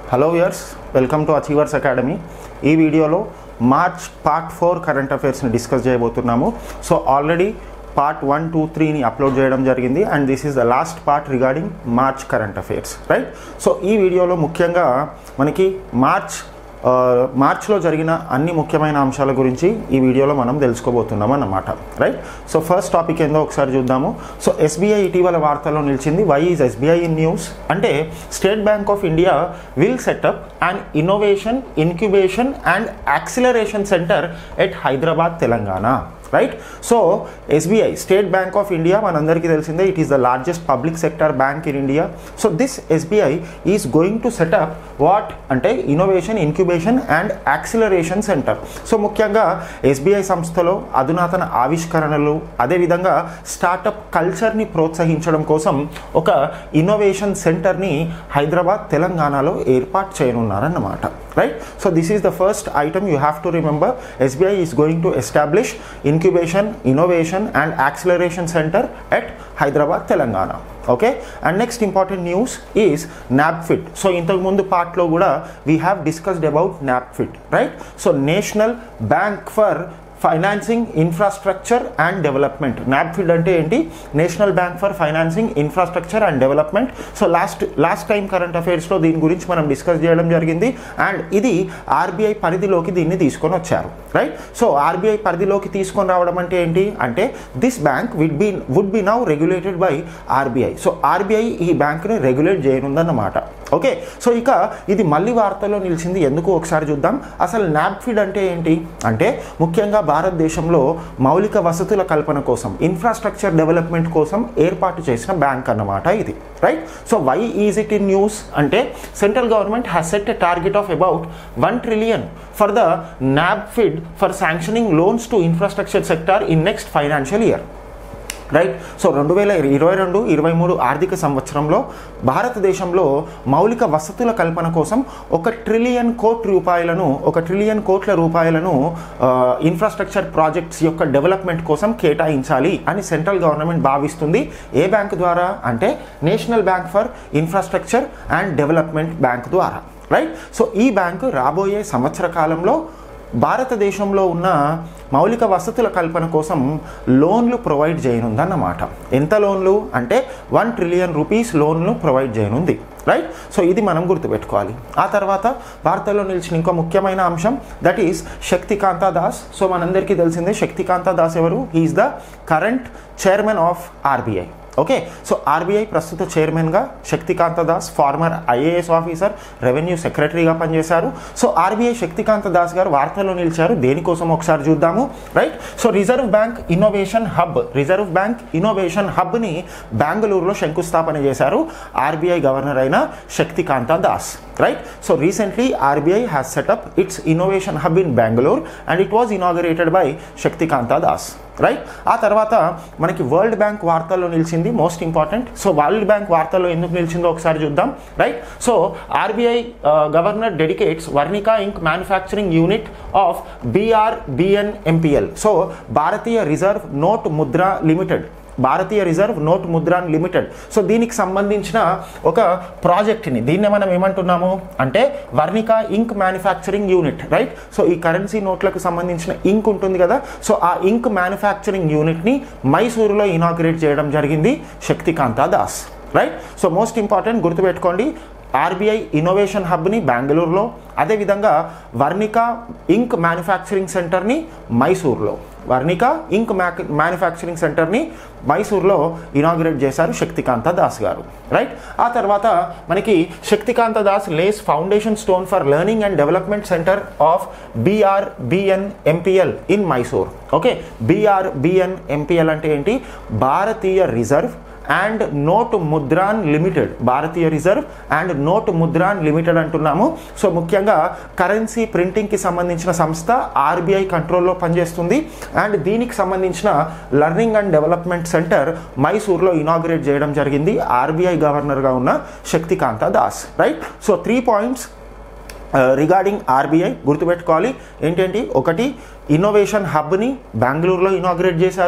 hello viewers welcome to Achievers Academy ఈ వీడియోలో March part four current అఫైర్స్ని discuss చేయబోతున్నాము so already part one two త్రీని upload చేయడం జరిగింది and this is the last part regarding March current affairs right so ఈ వీడియోలో ముఖ్యంగా మనకి మార్చ్ ఆ, మార్చ్లో జరిగిన అన్ని ముఖ్యమైన అంశాల గురించి ఈ వీడియోలో మనం తెలుసుకోబోతున్నాం అన్నమాట రైట్ సో ఫస్ట్ టాపిక్ ఏందో ఒకసారి చూద్దాము సో ఎస్బీఐ ఇటీవల వార్తల్లో నిలిచింది why is SBI in news అంటే State Bank of India will set up and innovation incubation and acceleration centre at Hyderabad Telangana right so SBI State Bank of India మనందరికీ తెలిసిందే it is the largest public sector bank in India so this SBI is going to set up what అంటే innovation incubation and acceleration centre so ముఖ్యంగా SBI సంస్థలో అధునాతన ఆవిష్కరణలు అదేవిధంగా startup కల్చర్ని ప్రోత్సహించడం కోసం ఒక ఇన్నోవేషన్ సెంటర్ని హైదరాబాద్ తెలంగాణలో ఏర్పాటు చేయనున్నారన్నమాట right so this is the first item you have to remember SBI is going to establish incubation innovation and acceleration centre at Hyderabad Telangana okay and next important news is NaBFID so ఇంతకుముందు పార్ట్లో కూడా we have discussed about NaBFID right so National Bank for Financing Infrastructure and Development NaBFID అంటే ఏంటి National Bank for Financing Infrastructure and Development so last last time current అఫైర్స్లో దీని గురించి మనం discuss చేయడం జరిగింది అండ్ ఇది ఆర్బీఐ పరిధిలోకి దీన్ని తీసుకొని వచ్చారు రైట్ సో ఆర్బీఐ పరిధిలోకి తీసుకొని రావడం అంటే ఏంటి అంటే this bank would be would be now regulated by RBI so RBI ఈ బ్యాంక్ని రెగ్యులేట్ చేయనుందన్నమాట ఓకే సో ఇక ఇది మళ్ళీ వార్తల్లో నిలిచింది ఎందుకు ఒకసారి చూద్దాం అసలు నాప్ఫిడ్ అంటే ఏంటి అంటే ముఖ్యంగా భారతదేశంలో మౌలిక వసతుల కల్పన కోసం ఇన్ఫ్రాస్ట్రక్చర్ డెవలప్మెంట్ కోసం ఏర్పాటు చేసిన బ్యాంక్ అన్నమాట ఇది right so why is it in news అంటే central government has set a target of about one trillion for the NaBFID for sanctioning loans to infrastructure sector in next financial year right so రెండు వేల ఇరవై రెండు ఇరవై మూడు ఆర్థిక సంవత్సరంలో భారతదేశంలో మౌలిక వసతుల కల్పన కోసం ఒక ట్రిలియన్ కోట్ రూపాయలను ఒక ట్రిలియన్ కోట్ల రూపాయలను ఇన్ఫ్రాస్ట్రక్చర్ ప్రాజెక్ట్స్ యొక్క డెవలప్మెంట్ కోసం కేటాయించాలి అని సెంట్రల్ గవర్నమెంట్ భావిస్తుంది ఏ బ్యాంక్ ద్వారా అంటే National Bank for Infrastructure and Development bank ద్వారా రైట్ సో ఈ బ్యాంకు రాబోయే సంవత్సర కాలంలో భారతదేశంలో ఉన్న మౌలిక వసతుల కల్పన కోసం లోన్లు ప్రొవైడ్ చేయనుందన్నమాట ఎంత లోన్లు అంటే వన్ ట్రిలియన్ రూపీస్ లోన్లు ప్రొవైడ్ చేయనుంది రైట్ సో ఇది మనం గుర్తుపెట్టుకోవాలి ఆ తర్వాత వార్తల్లో నిలిచిన ఇంకో ముఖ్యమైన అంశం that is Shaktikanta Das so మనందరికీ తెలిసిందే శక్తికాంత దాస్ ఎవరు he is the current chairman of RBI okay so RBI ప్రస్తుత చైర్మన్గా Shaktikanta Das former IAS officer revenue సెక్రటరీగా పనిచేశారు సో ఆర్బీఐ శక్తికాంత దాస్ గారు వార్తల్లో నిలిచారు దేనికోసం ఒకసారి చూద్దాము right so Reserve Bank innovation hub Reserve Bank innovation హబ్ని బెంగళూరులో శంకుస్థాపన చేశారు ఆర్బీఐ గవర్నర్ అయిన Shaktikanta Das right so recently RBI has set up its innovation hub in Bengaluru and it was inaugurated by Shaktikanta Das right ఆ తర్వాత మనకి వరల్డ్ బ్యాంక్ వార్తల్లో నిలిచింది most important so World Bank వార్తల్లో ఎందుకు నిలిచిందో ఒకసారి చూద్దాం right so RBI governor dedicates Varnika ink manufacturing unit of BR BN MPL so Bharatiya Reserve Note Mudra Limited Bharatiya Reserve Note Mudran Limited so దీనికి సంబంధించిన ఒక ప్రాజెక్ట్ని దీన్ని మనం ఏమంటున్నాము అంటే Varnika ink manufacturing unit right so ఈ కరెన్సీ నోట్లకు సంబంధించిన ఇంక్ ఉంటుంది కదా సో ఆ ఇంక్ మ్యానుఫ్యాక్చరింగ్ యూనిట్ని మైసూరులో ఇనాగ్రేట్ చేయడం జరిగింది Shaktikanta Das right so most important గుర్తుపెట్టుకోండి ఆర్బీఐ ఇన్నోవేషన్ హబ్ని బెంగళూరులో అదేవిధంగా వర్ణిక ఇంక్ మ్యానుఫ్యాక్చరింగ్ సెంటర్ని మైసూర్లో వర్ణిక ఇంక్ మ్యానుఫ్యాక్చరింగ్ సెంటర్ని మైసూర్లో ఇనాగ్రేట్ చేశారు శక్తికాంత దాస్ గారు రైట్ ఆ తర్వాత మనకి Shaktikanta Das lays foundation stone for learning and development centre of BR BN MPL in Mysore okay BR BN MPL అంటే ఏంటి Bharatiya reserve and note Mudran limited Bharatiya reserve and note Mudran limited అంటున్నాము సో ముఖ్యంగా కరెన్సీ ప్రింటింగ్కి సంబంధించిన సంస్థ ఆర్బీఐ కంట్రోల్లో పనిచేస్తుంది అండ్ దీనికి సంబంధించిన లర్నింగ్ అండ్ డెవలప్మెంట్ సెంటర్ మైసూర్లో ఇనాగ్రేట్ చేయడం జరిగింది ఆర్బీఐ గవర్నర్గా ఉన్న Shaktikanta Das right so three points regarding RBI గుర్తుపెట్టుకోవాలి ఏంటంటి ఒకటి ఇన్నోవేషన్ హబ్ని బెంగళూరులో ఇనాగ్రేట్ చేశారు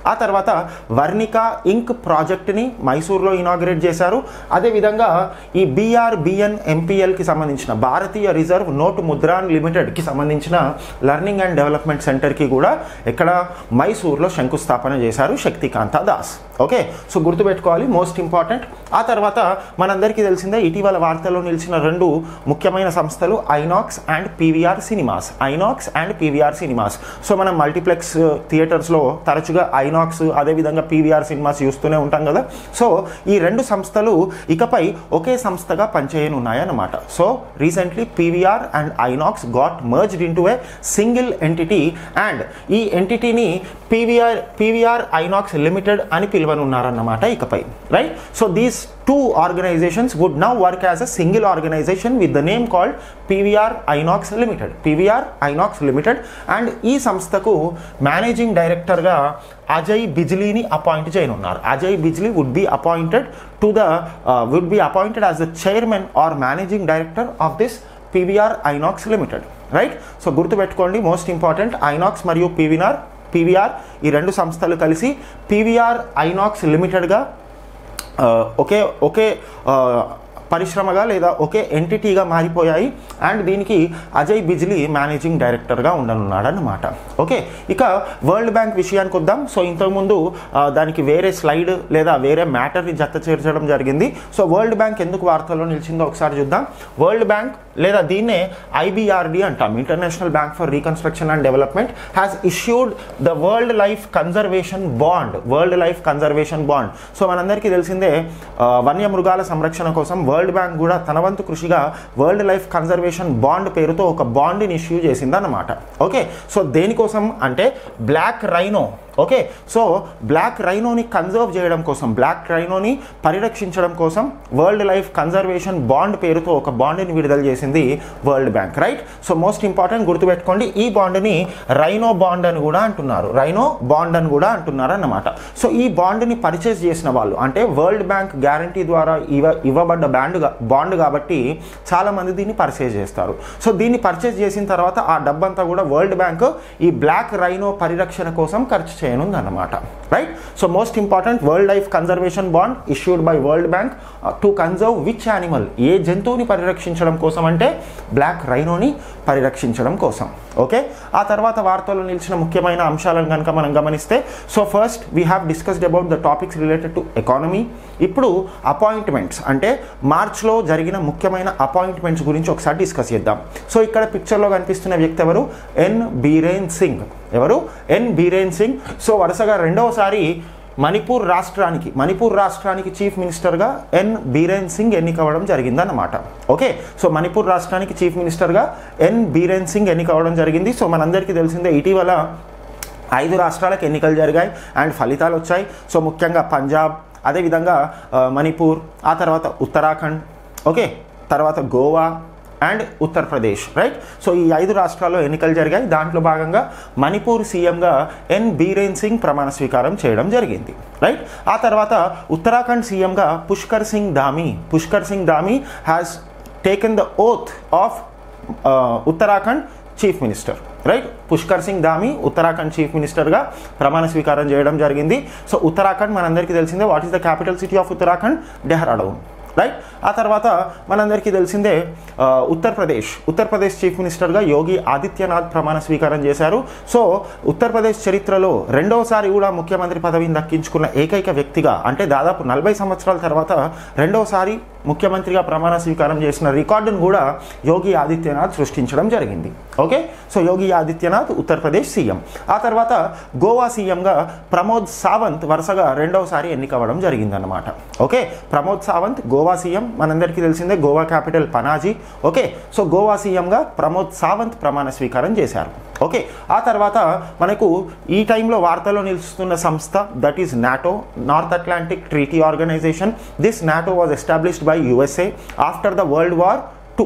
ఆ తర్వాత వర్ణిక ఇంక్ ప్రాజెక్ట్ని మైసూర్లో ఇనాగ్రేట్ చేశారు అదేవిధంగా ఈ బీఆర్బిఎన్ ఎంపీఎల్కి సంబంధించిన భారతీయ రిజర్వ్ నోట్ ముద్రాన్ లిమిటెడ్కి సంబంధించిన లెర్నింగ్ అండ్ డెవలప్మెంట్ సెంటర్కి కూడా ఇక్కడ మైసూర్లో శంకుస్థాపన చేశారు శక్తికాంత దాస్ ఓకే సో గుర్తుపెట్టుకోవాలి మోస్ట్ ఇంపార్టెంట్ ఆ తర్వాత మనందరికీ తెలిసిందే ఇటీవల వార్తల్లో నిలిచిన రెండు ముఖ్యమైన సంస్థలు INOX and PVR cinemas INOX and PVR cinemas so మనం మల్టీప్లెక్స్ థియేటర్స్లో తరచుగా ఐనాక్స్ అదేవిధంగా పీవీఆర్ సినిమాస్ చూస్తూనే ఉంటాం కదా సో ఈ రెండు సంస్థలు ఇకపై ఒకే సంస్థగా పనిచేయనున్నాయన్నమాట so recently PVR and INOX got merged in to a single entity and ఈ ఎంటిటీని పీవీఆర్ పీవీఆర్ ఐనాక్స్ లిమిటెడ్ అని పిలువనున్నారన్నమాట ఇకపై right so these two organisations would now work as a single organisation with the name called PVR INOX limited PVR INOX limited and ఈ సంస్థకు managing డైరెక్టర్గా అజయ్ బిజ్లీని appoint చేయనున్నారు Ajay Bijli would be appointed to the would be appointed as the chairman or managing director of this PVR INOX limited right so గుర్తుపెట్టుకోండి most important INOX మరియు PVR PVR ఈ రెండు సంస్థలు కలిసి పీవీఆర్ ఐనాక్స్ లిమిటెడ్గా ఆ, ఒకే ఒకే ఆ, పరిశ్రమగా లేదా ఒకే ఎంటిటీగా మారిపోయాయి అండ్ దీనికి అజయ్ బిజ్లీ మేనేజింగ్ డైరెక్టర్గా ఉండనున్నాడన్నమాట ఓకే ఇక వరల్డ్ బ్యాంక్ విషయానికి వద్దాం సో ఇంతకుముందు ఆ, దానికి వేరే స్లైడ్ లేదా వేరే మ్యాటర్ని జత చేర్చడం జరిగింది సో వరల్డ్ బ్యాంక్ ఎందుకు వార్తల్లో నిలిచిందో ఒకసారి చూద్దాం వరల్డ్ బ్యాంక్ లేదా దీన్నే ఐబిఆర్డి అంటాం international bank for reconstruction and development has issued the world life conservation bond world life conservation bond so మనందరికీ తెలిసిందే ఆ, వన్యమృగాల సంరక్షణ కోసం వరల్డ్ బ్యాంక్ కూడా తన వంతు కృషిగా వరల్డ్ లైఫ్ కన్జర్వేషన్ బాండ్ పేరుతో ఒక బాండ్ని ఇష్యూ చేసిందన్నమాట ఓకే సో దేనికోసం అంటే black rhino okay so black రైనోని కన్జర్వ్ చేయడం కోసం బ్లాక్ రైనోని పరిరక్షించడం కోసం వరల్డ్ లైఫ్ కన్జర్వేషన్ బాండ్ పేరుతో ఒక బాండ్ని విడుదల చేసింది world bank right so most important గుర్తుపెట్టుకోండి ఈ బాండ్ని రైనో బాండ్ అని కూడా అంటున్నారు రైనో బాండ్ అని కూడా అంటున్నారు అన్నమాట సో ఈ బాండ్ని పర్చేస్ చేసిన వాళ్ళు అంటే వరల్డ్ బ్యాంక్ గ్యారంటీ ద్వారా ఇవ ఇవ్వబడ్డ బ్యాండ్ బాండ్ కాబట్టి చాలా మంది దీన్ని పర్చేస్ చేస్తారు సో దీన్ని పర్చేస్ చేసిన తర్వాత ఆ డబ్బంతా కూడా వరల్డ్ బ్యాంక్ ఈ బ్లాక్ రైనో పరిరక్షణ కోసం ఖర్చు చేయనుంది అన్నమాట right so most important world life conservation bond issued by world bank to conserve which animal ఏ జంతువుని పరిరక్షించడం కోసం అంటే బ్లాక్ రైనోని పరిరక్షించడం కోసం ఓకే ఆ తర్వాత వార్తల్లో నిలిచిన ముఖ్యమైన అంశాలను కనుక మనం గమనిస్తే so first we have discussed about the topics related to economy ఇప్పుడు అపాయింట్మెంట్స్ అంటే మార్చ్లో జరిగిన ముఖ్యమైన అపాయింట్మెంట్స్ గురించి ఒకసారి డిస్కస్ చేద్దాం సో ఇక్కడ పిక్చర్లో కనిపిస్తున్న వ్యక్తి ఎవరు ఎన్ బీరేన్ సింగ్ ఎవరు ఎన్ బీరేన్ సింగ్ సో వరుసగా రెండవసారి మణిపూర్ రాష్ట్రానికి మణిపూర్ రాష్ట్రానికి చీఫ్ మినిస్టర్గా ఎన్ బీరేన్ సింగ్ ఎన్నికవడం జరిగిందన్నమాట ఓకే సో మణిపూర్ రాష్ట్రానికి చీఫ్ మినిస్టర్గా ఎన్ బీరేన్ సింగ్ ఎన్నికవడం జరిగింది సో మనందరికీ తెలిసిందే ఇటీవల ఐదు రాష్ట్రాలకు ఎన్నికలు జరిగాయి అండ్ ఫలితాలు వచ్చాయి సో ముఖ్యంగా పంజాబ్ అదేవిధంగా ఆ, మణిపూర్ ఆ తర్వాత ఉత్తరాఖండ్ ఓకే తర్వాత Goa and Uttar Pradesh right so ఈ ఐదు రాష్ట్రాల్లో ఎన్నికలు జరిగాయి దాంట్లో భాగంగా మణిపూర్ సీఎంగా ఎన్ బీరేన్ సింగ్ ప్రమాణ స్వీకారం చేయడం జరిగింది రైట్ ఆ తర్వాత ఉత్తరాఖండ్ సీఎంగా Pushkar Singh Dhami Pushkar Singh Dhami has taken the oath of Uttarakhand chief minister right Pushkar Singh Dhami Uttarakhand chief మినిస్టర్గా ప్రమాణ స్వీకారం చేయడం జరిగింది సో ఉత్తరాఖండ్ మనందరికీ తెలిసిందే what is the capital city of Uttarakhand Dehradun right ఆ తర్వాత మనందరికీ తెలిసిందే ఆ, ఉత్తరప్రదేశ్ ఉత్తరప్రదేశ్ చీఫ్ మినిస్టర్గా యోగి ఆదిత్యనాథ్ ప్రమాణ స్వీకారం చేశారు సో ఉత్తరప్రదేశ్ చరిత్రలో రెండవసారి కూడా ముఖ్యమంత్రి పదవిని దక్కించుకున్న ఏకైక వ్యక్తిగా అంటే దాదాపు నలభై సంవత్సరాల తర్వాత రెండవసారి ముఖ్యమంత్రిగా ప్రమాణ స్వీకారం చేసిన రికార్డును కూడా యోగి ఆదిత్యనాథ్ సృష్టించడం జరిగింది okay so Yogi Adityanath Uttar Pradesh CM ఆ తర్వాత గోవా సీఎంగా ప్రమోద్ సావంత్ వరుసగా రెండవసారి ఎన్నికవ్వడం జరిగిందన్నమాట ఓకే ప్రమోద్ సావంత్ గోవా సీఎం మనందరికీ తెలిసిందే Goa capital Panaji okay so Goa సీఎంగా ప్రమోద్ సావంత్ ప్రమాణ స్వీకారం చేశారు ఓకే ఆ తర్వాత మనకు ఈ టైంలో వార్తల్లో నిలుస్తున్న సంస్థ that is NATO North Atlantic treaty organisation this NATO was established by USA after the world war two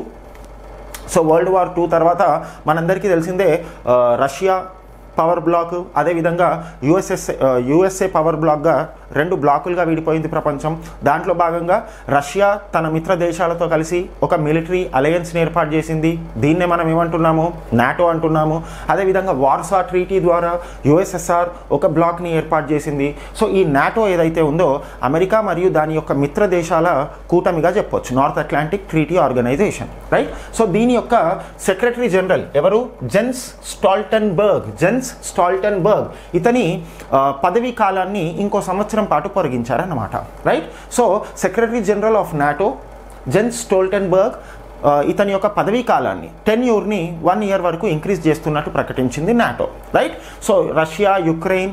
so world war two తర్వాత మనందరికీ తెలిసిందే ఆ, రష్యా పవర్ బ్లాక్ అదేవిధంగా యుఎస్ఎస్ యుఎస్ఏ పవర్ బ్లాక్గా రెండు బ్లాకులుగా విడిపోయింది ప్రపంచం దాంట్లో భాగంగా రష్యా తన మిత్ర దేశాలతో కలిసి ఒక మిలిటరీ అలయన్స్ని ఏర్పాటు చేసింది దీన్నే మనం ఏమంటున్నాము నాటో అంటున్నాము అదేవిధంగా వార్సా ట్రీటీ ద్వారా యుఎస్ఎస్ఆర్ ఒక బ్లాక్ని ఏర్పాటు చేసింది సో ఈ నాటో ఏదైతే ఉందో అమెరికా మరియు దాని యొక్క మిత్ర దేశాల కూటమిగా చెప్పొచ్చు North Atlantic treaty organisation right so దీని యొక్క సెక్రటరీ జనరల్ ఎవరు జెన్స్ స్టాల్టన్బర్గ్ జెన్స్ స్టాల్టన్బర్గ్ ఇతని ఆ, పదవీ కాలాన్ని ఇంకో సంవత్సరం పాటు పొడిగించారన్నమాట right so secretary general of NATO Jens Stoltenberg ఆ, ఇతని యొక్క పదవీ కాలాన్ని టెన్ యూర్ని వన్ ఇయర్ వరకు ఇంక్రీజ్ చేస్తున్నట్టు ప్రకటించింది NATO right so Russia Ukraine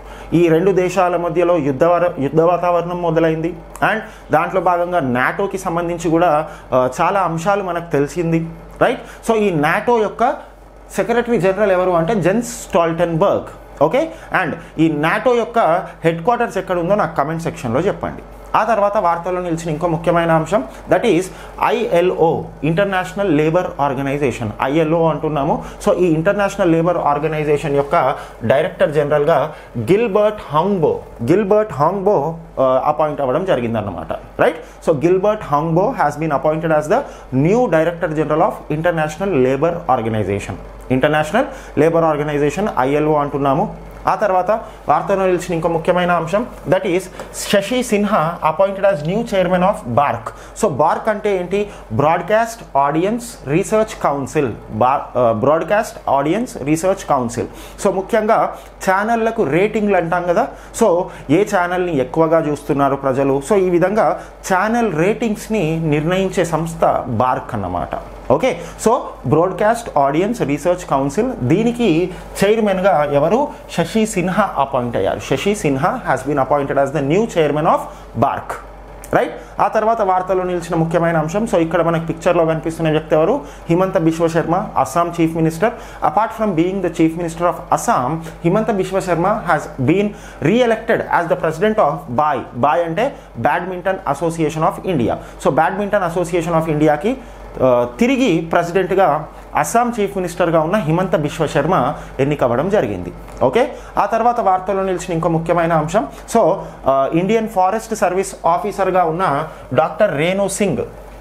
ఈ రెండు దేశాల మధ్యలో యుద్ధ వర- యుద్ధ వాతావరణం మొదలైంది అండ్ దాంట్లో భాగంగా నాటోకి సంబంధించి కూడా ఆ, చాలా అంశాలు మనకు తెలిసింది రైట్ సో ఈ నాటో యొక్క సెక్రటరీ జనరల్ ఎవరు అంటే జెన్స్ స్టాల్టన్బర్గ్ ఓకే అండ్ ఈ నాటో యొక్క హెడ్ క్వార్టర్స్ ఎక్కడ ఉందో నాకు కమెంట్ సెక్షన్లో చెప్పండి ఆ తర్వాత వార్తల్లో నిలిచిన ఇంకో ముఖ్యమైన అంశం that is ILO international labour organisation ILO అంటున్నాము సో ఈ ఇంటర్నేషనల్ లేబర్ ఆర్గనైజేషన్ యొక్క డైరెక్టర్ జనరల్గా Gilbert Houngbo Gilbert Houngbo appoint అవ్వడం జరిగిందన్నమాట right so Gilbert Houngbo has been appointed as the new director general of international labour organisation international labour organisation ILO అంటున్నాము ఆ తర్వాత వార్తలో నిలిచిన ఇంకో ముఖ్యమైన అంశం that is Shashi Sinha appointed as new chairman of BARC so BARC అంటే ఏంటి broadcast audience research council BARC broadcast audience research council so ముఖ్యంగా ఛానళ్లకు రేటింగ్లు అంటాం కదా సో ఏ ఛానల్ని ఎక్కువగా చూస్తున్నారు ప్రజలు సో ఈ విధంగా ఛానల్ రేటింగ్స్ని నిర్ణయించే సంస్థ బార్క్ అన్నమాట okay so broadcast audience research council దీనికి చైర్మన్గా ఎవరు శశి సిన్హా అపాయింట్ అయ్యారు Shashi Sinha has been appointed as the new chairman of BARC right ఆ తర్వాత వార్తలో నిలిచిన ముఖ్యమైన అంశం సో ఇక్కడ మనకి పిక్చర్లో కనిపిస్తున్న వ్యక్తి ఎవరు Himanta Biswa Sarma Assam chief minister apart from being the chief minister of Assam Himanta Biswa Sarma has been re-elected as the president of BAI BAI అంటే badminton association of India so badminton association of ఇండియాకి ఆ, తిరిగి ప్రెసిడెంట్గా అస్సాం చీఫ్ మినిస్టర్గా ఉన్న హిమంత బిశ్వ శర్మ ఎన్నికవ్వడం జరిగింది ఓకే ఆ తర్వాత వార్తల్లో నిలిచిన ఇంకో ముఖ్యమైన అంశం సో ఆ, ఇండియన్ ఫారెస్ట్ సర్వీస్ ఆఫీసర్గా ఉన్న doctor Renu Singh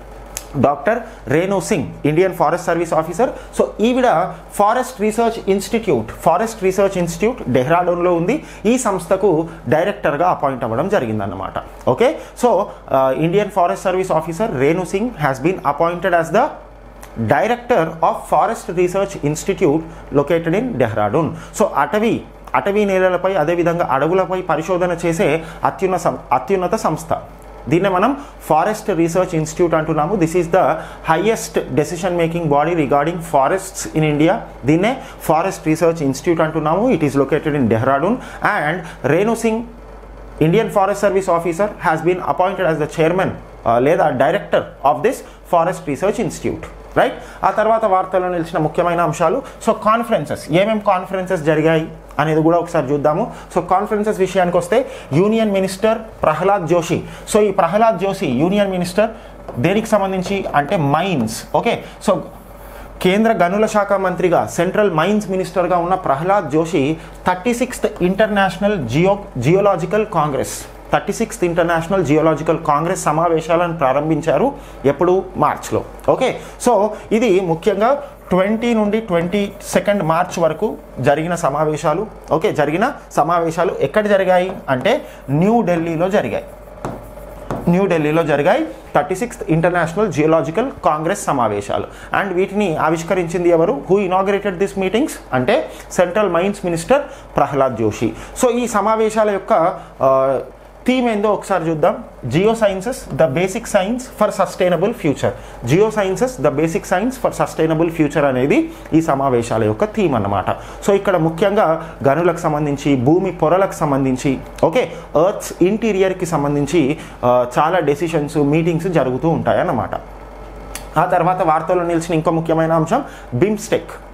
doctor Renu Singh Indian forest service officer so ఈవిడ forest research institute forest research institute డెహ్రాడూన్లో ఉంది ఈ సంస్థకు డైరెక్టర్గా అపాయింట్ అవ్వడం జరిగిందన్నమాట okay so Indian forest service officer Renu Singh has been appointed as the director of forest research institute located in Dehradun so అటవీ అటవీ నేలలపై అదేవిధంగా అడవులపై పరిశోధన చేసే అత్యున్న సం- అత్యున్నత సంస్థ దీన్నే మనం ఫారెస్ట్ రీసెర్చ్ ఇన్స్టిట్యూట్ అంటున్నాము this is the highest decision making body regarding forests in India దీన్నే ఫారెస్ట్ రీసెర్చ్ ఇన్స్టిట్యూట్ అంటున్నాము it is located in Dehradun and Renu Singh Indian forest service officer has been appointed as the chairman లేదా director of this forest research institute right ఆ తర్వాత వార్తల్లో నిలిచిన ముఖ్యమైన అంశాలు so conferences ఏమేం కాన్ఫరెన్సెస్ జరిగాయి అనేది కూడా ఒకసారి చూద్దాము సో కాన్ఫరెన్సెస్ విషయానికి వస్తే union minister Pralhad Joshi so ఈ ప్రహ్లాద్ జోషి యూనియన్ మినిస్టర్ దేనికి సంబంధించి అంటే మైన్స్ ఓకే సో కేంద్ర గనుల శాఖ మంత్రిగా సెంట్రల్ మైన్స్ మినిస్టర్గా ఉన్న Pralhad Joshi thirty sixth international geo geological congress thirty sixth international geological congress సమావేశాలను ప్రారంభించారు ఎప్పుడు మార్చ్లో ఓకే సో ఇది ముఖ్యంగా ట్వంటీ నుండి ట్వంటీ సెకండ్ మార్చ్ వరకు జరిగిన సమావేశాలు ఓకే జరిగిన సమావేశాలు ఎక్కడ జరిగాయి అంటే న్యూఢిల్లీలో జరిగాయి న్యూఢిల్లీలో జరిగాయి thirty sixth international geological congress సమావేశాలు అండ్ వీటిని ఆవిష్కరించింది ఎవరు హూ ఇనాగ్రేటెడ్ దిస్ మీటింగ్స్ అంటే central mines minister Pralhad Joshi so ఈ సమావేశాల యొక్క థీమ్ ఏందో ఒకసారి చూద్దాం geosciences the basic science for sustainable future geosciences the basic science for sustainable future అనేది ఈ సమావేశాల యొక్క థీమ్ అన్నమాట సో ఇక్కడ ముఖ్యంగా గనులకు సంబంధించి భూమి పొరలకు సంబంధించి ఓకే ఎర్త్స్ ఇంటీరియర్కి సంబంధించి ఆ, చాలా డెసిషన్స్ మీటింగ్స్ జరుగుతూ ఉంటాయి అన్నమాట ఆ తర్వాత వార్తల్లో నిలిచిన ఇంకో ముఖ్యమైన అంశం బిమ్స్టెక్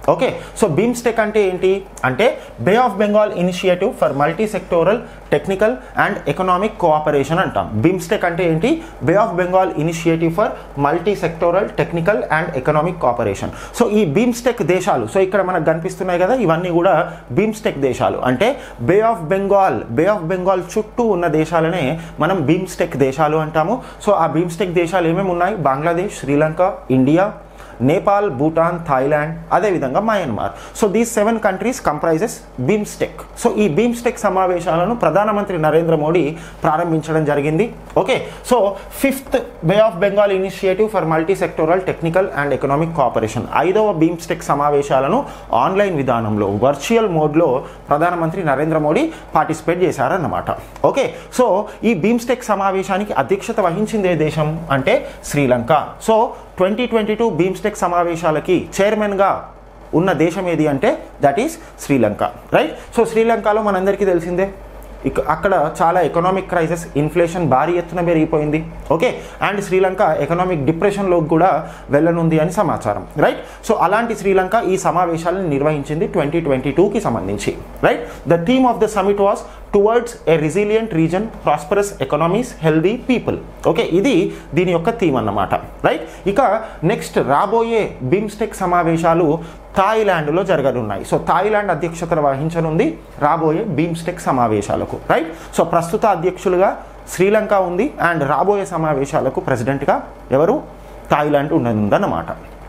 ఓకే సో బీమ్స్టెక్ అంటే ఏంటి అంటే bay of Bengal initiative for multi sectoral technical and economic cooperation అంటాం బీమ్స్టెక్ అంటే ఏంటి bay of Bengal initiative for multi sectoral technical and economic cooperation so ఈ బీమ్స్టెక్ దేశాలు సో ఇక్కడ మనకు కనిపిస్తున్నాయి కదా ఇవన్నీ కూడా బీమ్స్టెక్ దేశాలు అంటే bay of Bengal bay of Bengal చుట్టూ ఉన్న దేశాలనే మనం బీమ్స్టెక్ దేశాలు అంటాము సో ఆ బీమ్స్టెక్ దేశాలు ఏమేమి ఉన్నాయి బంగ్లాదేశ్ శ్రీలంక ఇండియా నేపాల్ భూటాన్ థాయిలాండ్ అదేవిధంగా Myanmar so these seven countries comprises BIMSTEC so ఈ బీమ్స్టెక్ సమావేశాలను ప్రధానమంత్రి నరేంద్ర మోడీ ప్రారంభించడం జరిగింది okay so fifth bay of Bengal initiative for multi sectoral technical and economic cooperation ఐదవ బీమ్స్టెక్ సమావేశాలను ఆన్లైన్ విధానంలో వర్చువల్ మోడ్లో ప్రధానమంత్రి నరేంద్ర మోడీ పార్టిసిపేట్ చేశారన్నమాట ఓకే సో ఈ బీమ్స్టెక్ సమావేశానికి అధ్యక్షత వహించింది ఏ దేశం అంటే Sri Lanka so twenty twenty two BIMSTEC సమావేశాలకి చైర్మన్గా ఉన్న దేశం ఏది అంటే that is Sri Lanka right so శ్రీలంకలో మనందరికీ తెలిసిందే ఇక అక్కడ చాలా ఎకనామిక్ క్రైసిస్ ఇన్ఫ్లేషన్ భారీ ఎత్తున పెరిగిపోయింది ఓకే అండ్ శ్రీలంక ఎకనామిక్ డిప్రెషన్లోకి కూడా వెళ్ళనుంది అని సమాచారం రైట్ సో అలాంటి శ్రీలంక ఈ సమావేశాలను నిర్వహించింది ట్వంటీ ట్వంటీ టూకి సంబంధించి right the theme of the summit was towards a resilient region prosperous economies healthy people okay ఇది దీని యొక్క థీమ్ అన్నమాట రైట్ ఇక నెక్స్ట్ రాబోయే బిమ్స్టెక్ సమావేశాలు థాయిలాండ్లో జరగనున్నాయి సో థాయిలాండ్ అధ్యక్షత వహించనుంది రాబోయే బీమ్స్టెక్ సమావేశాలకు రైట్ సో ప్రస్తుత అధ్యక్షులుగా శ్రీలంక ఉంది అండ్ రాబోయే సమావేశాలకు ప్రెసిడెంట్గా ఎవరు థాయిలాండ్ ఉండనుందన్నమాట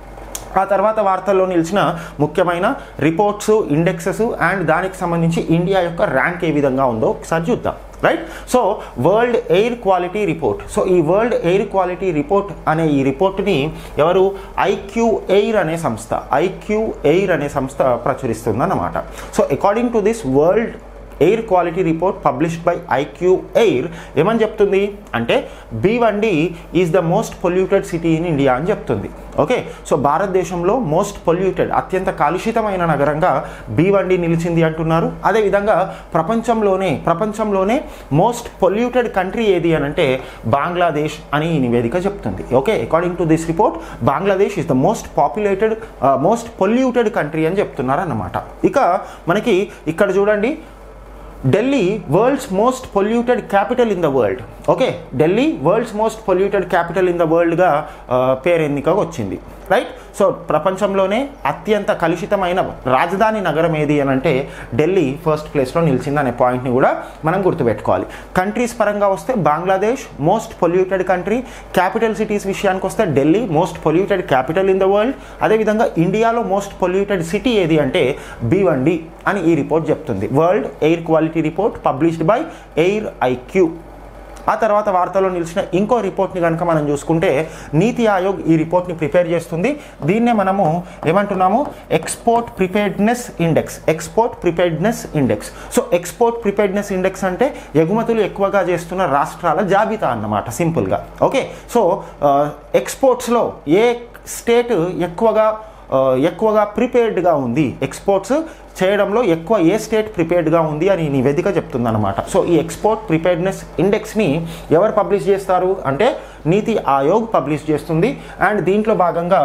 ఆ తర్వాత వార్తల్లో నిలిచిన ముఖ్యమైన రిపోర్ట్స్ ఇండెక్సెస్ అండ్ దానికి సంబంధించి ఇండియా యొక్క ర్యాంక్ ఏ విధంగా ఉందో ఒకసారి చూద్దాం right so world air quality report so ఈ వరల్డ్ ఎయిర్ క్వాలిటీ రిపోర్ట్ అనే ఈ రిపోర్ట్ని ఎవరు ఐక్యూ ఎయిర్ అనే సంస్థ ఐక్యూ ఎయిర్ అనే సంస్థ ప్రచురిస్తుందన్నమాట so according to this world air quality report published by IQ Air ఏమని చెప్తుంది అంటే Bhiwandi is the most polluted city in India అని చెప్తుంది ఓకే సో భారతదేశంలో మోస్ట్ పొల్యూటెడ్ అత్యంత కాలుషితమైన నగరంగా బీవండి నిలిచింది అంటున్నారు అదేవిధంగా ప్రపంచంలోనే ప్రపంచంలోనే మోస్ట్ పొల్యూటెడ్ కంట్రీ ఏది అని అంటే బంగ్లాదేశ్ అని ఈ నివేదిక చెప్తుంది okay according to this report Bangladesh is the most populated most polluted country అని చెప్తున్నారు అన్నమాట ఇక మనకి ఇక్కడ చూడండి Delhi world's most polluted capital in the world okay Delhi world's most polluted capital in the వరల్డ్గా పేరెన్నికగా వచ్చింది రైట్ సో ప్రపంచంలోనే అత్యంత కలుషితమైన రాజధాని నగరం ఏది అని అంటే ఢిల్లీ ఫస్ట్ ప్లేస్లో నిలిచింది అనే పాయింట్ని కూడా మనం గుర్తుపెట్టుకోవాలి కంట్రీస్ పరంగా వస్తే Bangladesh most polluted country capital cities విషయానికి వస్తే Delhi most polluted capital in the world అదేవిధంగా ఇండియాలో మోస్ట్ పొల్యూటెడ్ సిటీ ఏది అంటే బీవండి అని ఈ రిపోర్ట్ చెప్తుంది world air quality report published by air IQ ఆ తర్వాత వార్తలో నిలిచిన ఇంకో రిపోర్ట్ని కనుక మనం చూసుకుంటే నీతి ఆయోగ్ ఈ రిపోర్ట్ని ప్రిపేర్ చేస్తుంది దీన్నే మనము ఏమంటున్నాము export preparedness index export preparedness index so export preparedness index అంటే ఎగుమతులు ఎక్కువగా చేస్తున్న రాష్ట్రాల జాబితా అన్నమాట సింపుల్గా ఓకే సో ఎక్స్పోర్ట్స్లో ఏ స్టేట్ ఎక్కువగా ఆ, ఎక్కువగా ప్రిపేర్డ్గా ఉంది ఎక్స్పోర్ట్స్ చేయడంలో ఎక్కువ ఏ స్టేట్ ప్రిపేర్డ్గా ఉంది అని ఈ నివేదిక చెప్తుందన్నమాట సో ఈ ఎక్స్పోర్ట్ ప్రిపేర్డ్నెస్ ఇండెక్స్ని ఎవరు పబ్లిష్ చేస్తారు అంటే నీతి ఆయోగ్ పబ్లిష్ చేస్తుంది అండ్ దీంట్లో భాగంగా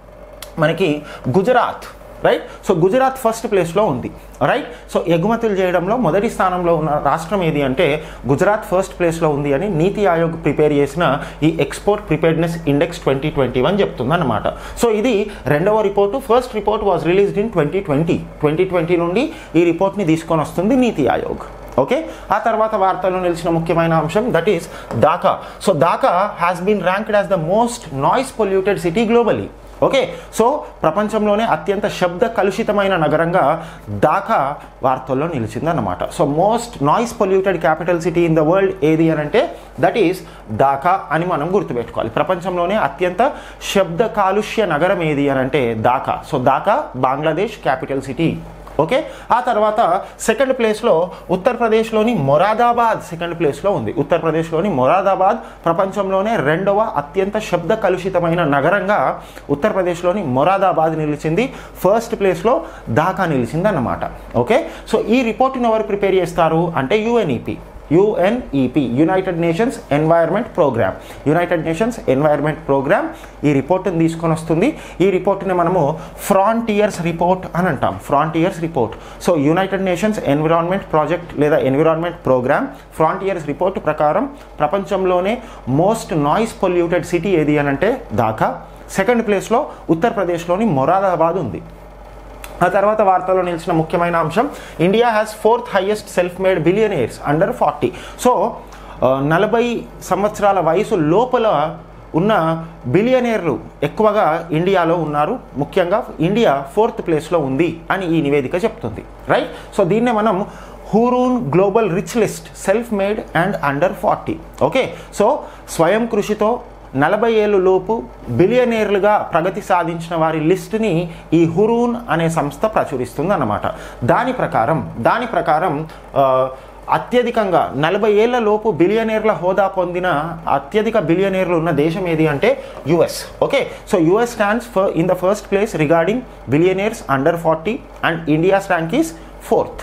మనకి Gujarat right so Gujarat first ప్లేస్లో ఉంది రైట్ సో ఎగుమతులు చేయడంలో మొదటి స్థానంలో ఉన్న రాష్ట్రం ఏది అంటే గుజరాత్ ఫస్ట్ ప్లేస్లో ఉంది అని నీతి ఆయోగ్ ప్రిపేర్ చేసిన ఈ export preparedness index twenty twenty one చెప్తుందన్నమాట సో ఇది రెండవ report first report was released in twenty twenty twenty twenty నుండి ఈ రిపోర్ట్ని తీసుకొని వస్తుంది నీతి ఆయోగ్ ఓకే ఆ తర్వాత వార్తల్లో నిలిచిన ముఖ్యమైన అంశం that is Dhaka so Dhaka has been ranked as the most noise polluted city globally okay so ప్రపంచంలోనే అత్యంత శబ్ద కలుషితమైన నగరంగా ఢాకా వార్తల్లో నిలిచిందన్నమాట so most noise polluted capital city in the world ఏది అని అంటే దట్ ఈస్ ఢాకా అని మనం గుర్తుపెట్టుకోవాలి ప్రపంచంలోనే అత్యంత శబ్ద కాలుష్య నగరం ఏది అని అంటే Dhaka so Dhaka Bangladesh capital city okay ఆ తర్వాత సెకండ్ ప్లేస్లో ఉత్తరప్రదేశ్లోని మొరాదాబాద్ సెకండ్ ప్లేస్లో ఉంది ఉత్తరప్రదేశ్లోని మొరాదాబాద్ ప్రపంచంలోనే రెండవ అత్యంత శబ్ద కలుషితమైన నగరంగా ఉత్తరప్రదేశ్లోని మొరాదాబాద్ నిలిచింది ఫస్ట్ ప్లేస్లో ఢాకా నిలిచింది అన్నమాట ఓకే సో ఈ రిపోర్ట్ని ఎవరు ప్రిపేర్ చేస్తారు అంటే UNEP UNEP United Nations environment programme United Nations environment programme ఈ రిపోర్ట్ని తీసుకొని వస్తుంది ఈ రిపోర్ట్ని మనము ఫ్రాంటియర్స్ రిపోర్ట్ అని అంటాం frontiers report so United Nations environment project లేదా ఎన్విరాన్మెంట్ ప్రోగ్రామ్ ఫ్రాంటియర్స్ రిపోర్ట్ ప్రకారం ప్రపంచంలోనే మోస్ట్ నాయిస్ పొల్యూటెడ్ సిటీ ఏది అని అంటే ఢాకా సెకండ్ ప్లేస్లో ఉత్తరప్రదేశ్లోని మొరాదాబాద్ ఉంది ఆ తర్వాత వార్తలో నిలిచిన ముఖ్యమైన అంశం India has fourth highest self made billionaires under forty so నలభై సంవత్సరాల వయసు లోపల ఉన్న బిలియనీర్లు ఎక్కువగా ఇండియాలో ఉన్నారు ముఖ్యంగా ఇండియా ఫోర్త్ ప్లేస్లో ఉంది అని ఈ నివేదిక చెప్తుంది రైట్ సో దీన్నే మనం Hurun global rich list self made and under forty okay so స్వయం కృషితో నలభై ఏళ్ళు లోపు బిలియనేర్లుగా ప్రగతి సాధించిన వారి లిస్టుని ఈ హురూన్ అనే సంస్థ ప్రచురిస్తుంది అన్నమాట దాని ప్రకారం దాని ప్రకారం ఆ, అత్యధికంగా నలభై ఏళ్ల లోపు బిలియనేర్ల హోదా పొందిన అత్యధిక బిలియనేర్లు ఉన్న దేశం ఏది అంటే US okay so US stands for in the first place regarding billionaires under forty and India's rank is fourth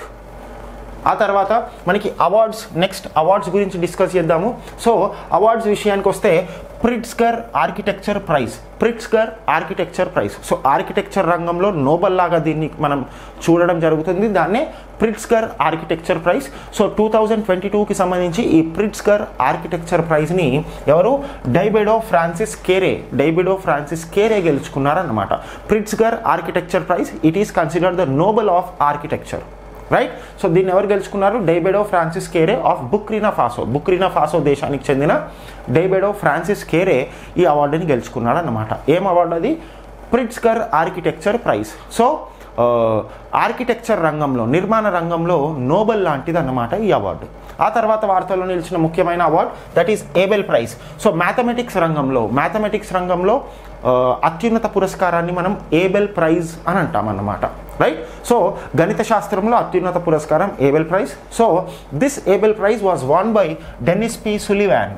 ఆ తర్వాత మనకి అవార్డ్స్ నెక్స్ట్ అవార్డ్స్ గురించి డిస్కస్ చేద్దాము సో అవార్డ్స్ విషయానికి వస్తే Pritzker architecture prize Pritzker architecture prize so architecture రంగంలో Nobel లాగా దీన్ని మనం చూడడం జరుగుతుంది దాన్నే Pritzker architecture prize so two thousand twenty టూకి సంబంధించి ఈ ప్రిట్స్కర్ ఆర్కిటెక్చర్ ప్రైజ్ని ఎవరు Diebedo Francis Kere Diebedo Francis Kere గెలుచుకున్నారన్నమాట Pritzker architecture prize it is considered the Nobel of architecture right so దీన్ని ఎవరు గెలుచుకున్నారు Diebedo Francis Kere of Burkina Faso Burkina Faso దేశానికి చెందిన డైబెడో ఫ్రాన్సిస్ కేరే ఈ అవార్డుని గెలుచుకున్నాడు అన్నమాట ఏం అవార్డు అది Pritzker architecture prize so architecture రంగంలో నిర్మాణ రంగంలో నోబెల్ లాంటిది అన్నమాట ఈ అవార్డు ఆ తర్వాత వార్తల్లో నిలిచిన ముఖ్యమైన award that is Abel prize so mathematics రంగంలో మ్యాథమెటిక్స్ రంగంలో ఆ, అత్యున్నత పురస్కారాన్ని మనం ఏబెల్ ప్రైజ్ అని అంటాం అన్నమాట రైట్ సో గణిత శాస్త్రంలో అత్యున్నత పురస్కారం Abel prize so this Abel prize was won by Dennis P Sullivan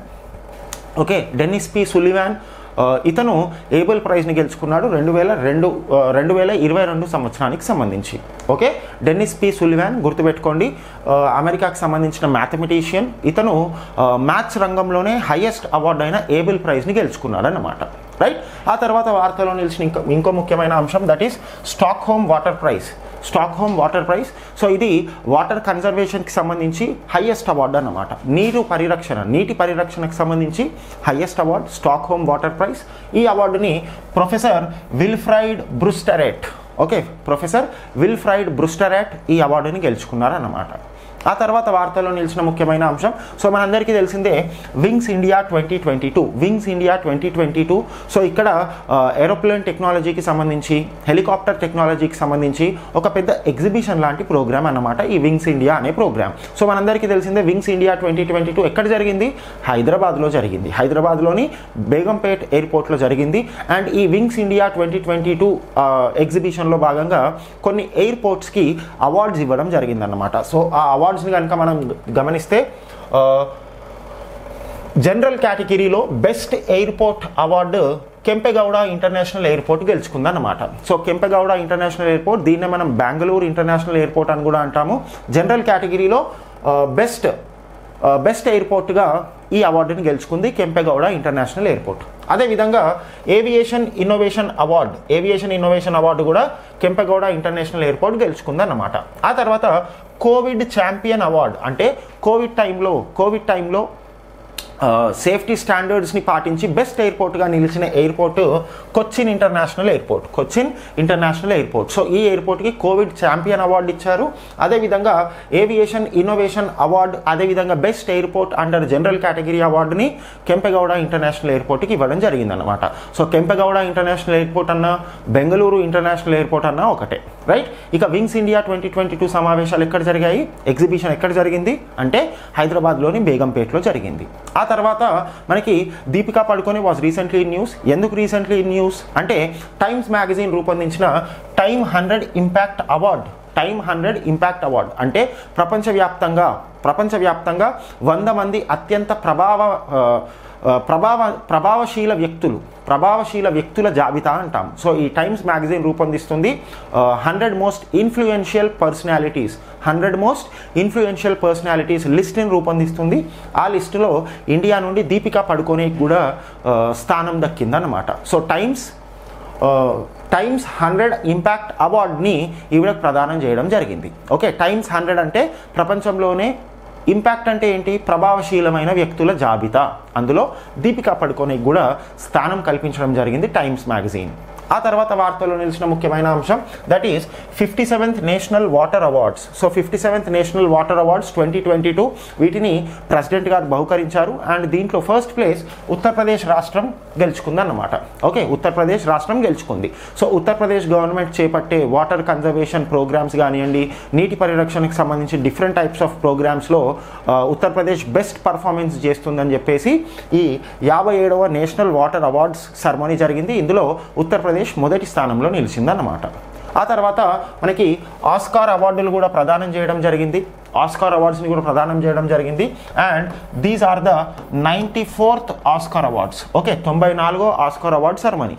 okay Dennis P Sullivan ఆ, ఇతను ఏబెల్ ప్రైజ్ని గెలుచుకున్నాడు రెండు వేల రెండు ఆ, రెండు వేల ఇరవై రెండు సంవత్సరానికి సంబంధించి ఓకే డెన్నిస్ పి సులివాన్ గుర్తుపెట్టుకోండి ఆ, అమెరికాకి సంబంధించిన మ్యాథమెటీషియన్ ఇతను మ్యాథ్స్ రంగంలోనే హైయెస్ట్ అవార్డు అయిన ఏబెల్ ప్రైజ్ని గెలుచుకున్నాడు అన్నమాట రైట్ ఆ తర్వాత వార్తలో నిలిచిన ఇంకో ఇంకో ముఖ్యమైన అంశం that is Stockholm water prize Stockholm water prize so ఇది వాటర్ కన్జర్వేషన్కి సంబంధించి హైయెస్ట్ అవార్డు అన్నమాట నీరు పరిరక్షణ నీటి పరిరక్షణకు సంబంధించి highest award Stockholm water prize ఈ అవార్డుని professor Wilfried Brutsaert okay professor Wilfried Brutsaert ఈ అవార్డుని గెలుచుకున్నారన్నమాట ఆ తర్వాత వార్తల్లో నిలిచిన ముఖ్యమైన అంశం సో మనందరికీ తెలిసిందే Wings India twenty twenty two Wings India twenty twenty two so ఇక్కడ ఏరోప్లేన్ టెక్నాలజీకి సంబంధించి హెలికాప్టర్ టెక్నాలజీకి సంబంధించి ఒక పెద్ద ఎగ్జిబిషన్ లాంటి ప్రోగ్రామ్ అన్నమాట ఈ వింగ్స్ ఇండియా అనే ప్రోగ్రామ్ సో మనందరికీ తెలిసిందే Wings India twenty twenty two ఎక్కడ జరిగింది హైదరాబాద్లో జరిగింది హైదరాబాద్లోని బేగంపేట్ ఎయిర్పోర్ట్లో జరిగింది అండ్ ఈ Wings India twenty twenty two ఎగ్జిబిషన్లో భాగంగా కొన్ని ఎయిర్పోర్ట్స్కి అవార్డ్స్ ఇవ్వడం జరిగిందన్నమాట సో ఆ అవార్డ్స్ని కనుక మనం గమనిస్తే ఆ, జనరల్ కేటగిరీలో best airport award Kempegowda international airport గెలుచుకుందన్నమాట సో కెంపెగౌడ ఇంటర్నేషనల్ ఎయిర్పోర్ట్ దీన్నే మనం బెంగళూరు ఇంటర్నేషనల్ ఎయిర్పోర్ట్ అని కూడా అంటాము జనరల్ కేటగిరీలో బెస్ట్ బెస్ట్ ఎయిర్పోర్ట్గా ఈ అవార్డుని గెలుచుకుంది కెంపెగౌడ ఇంటర్నేషనల్ ఎయిర్పోర్ట్ అదేవిధంగా aviation innovation award aviation innovation award కూడా కెంపెగౌడ ఇంటర్నేషనల్ ఎయిర్పోర్ట్ గెలుచుకుందన్నమాట ఆ తర్వాత కోవిడ్ ఛాంపియన్ అవార్డ్ అంటే కోవిడ్ టైంలో కోవిడ్ టైంలో సేఫ్టీ స్టాండర్డ్స్ని పాటించి బెస్ట్ ఎయిర్పోర్ట్గా నిలిచిన airport Cochin international airport Cochin international airport so ఈ ఎయిర్పోర్ట్కి కోవిడ్ ఛాంపియన్ అవార్డు ఇచ్చారు అదేవిధంగా ఏవియేషన్ ఇన్నోవేషన్ అవార్డు అదేవిధంగా best airport under general category అవార్డుని కెంపెగౌడ ఇంటర్నేషనల్ ఎయిర్పోర్ట్కి ఇవ్వడం జరిగిందనమాట సో కెంపెగౌడ ఇంటర్నేషనల్ ఎయిర్పోర్ట్ అన్న బెంగళూరు ఇంటర్నేషనల్ ఎయిర్పోర్ట్ అన్న ఒకటే రైట్ ఇక Wings India twenty twenty two సమావేశాలు ఎక్కడ జరిగాయి ఎగ్జిబిషన్ ఎక్కడ జరిగింది అంటే హైదరాబాద్లోని బేగంపేట్లో జరిగింది ఆ తర్వాత మనకి Deepika Padukone was recently news ఎందుకు రీసెంట్లీ న్యూస్ అంటే టైమ్స్ మ్యాగజైన్ రూపొందించిన Time hundred impact award Time hundred impact award అంటే ప్రపంచవ్యాప్తంగా ప్రపంచవ్యాప్తంగా వంద మంది అత్యంత ప్రభావ ఆ, ఆ, ప్రభావ ప్రభావశీల వ్యక్తులు ప్రభావశీల వ్యక్తుల జాబితా అంటాం సో ఈ టైమ్స్ మ్యాగజైన్ రూపొందిస్తుంది hundred most influential personalities hundred most influential personalities లిస్ట్ని రూపొందిస్తుంది ఆ లిస్టులో ఇండియా నుండి దీపికా పడుకోనేకి కూడా ఆ, స్థానం దక్కిందన్నమాట so Times Times hundred impact అవార్డ్ని ఈవిడకు ప్రదానం చేయడం జరిగింది ఓకే టైమ్స్ హండ్రెడ్ అంటే ప్రపంచంలోనే ఇంపాక్ట్ అంటే ఏంటి ప్రభావశీలమైన వ్యక్తుల జాబితా అందులో దీపికా పడుకోనేకి కూడా స్థానం కల్పించడం జరిగింది టైమ్స్ మ్యాగజైన్ ఆ తర్వాత వార్తల్లో నిలిచిన ముఖ్యమైన అంశం that is fifty seventh national water awards so fifty seventh national water awards twenty twenty two వీటిని ప్రెసిడెంట్ గారు బహుకరించారు అండ్ దీంట్లో ఫస్ట్ ప్లేస్ ఉత్తరప్రదేశ్ రాష్ట్రం గెలుచుకుందన్నమాట ఓకే ఉత్తరప్రదేశ్ రాష్ట్రం గెలుచుకుంది సో ఉత్తరప్రదేశ్ గవర్నమెంట్ చేపట్టే వాటర్ కన్జర్వేషన్ ప్రోగ్రామ్స్ కానివ్వండి నీటి పరిరక్షణకు సంబంధించి డిఫరెంట్ టైప్స్ ఆఫ్ ప్రోగ్రామ్స్లో ఉత్తరప్రదేశ్ బెస్ట్ పర్ఫార్మెన్స్ చేస్తుందని చెప్పేసి ఈ యాభై ఏడవ నేషనల్ వాటర్ అవార్డ్స్ సెరమనీ జరిగింది ఇందులో ఉత్తరప్రదేశ్ మొదటి స్థానంలో నిలిచిందన్నమాట ఆ తర్వాత మనకి ఆస్కార్ అవార్డులు కూడా ప్రదానం చేయడం జరిగింది ఆస్కార్ అవార్డ్స్ని కూడా ప్రదానం చేయడం జరిగింది and these are the ninety fourth Oscar awards okay తొంభై నాలుగో ఆస్కార్ అవార్డ్ సెరమనీ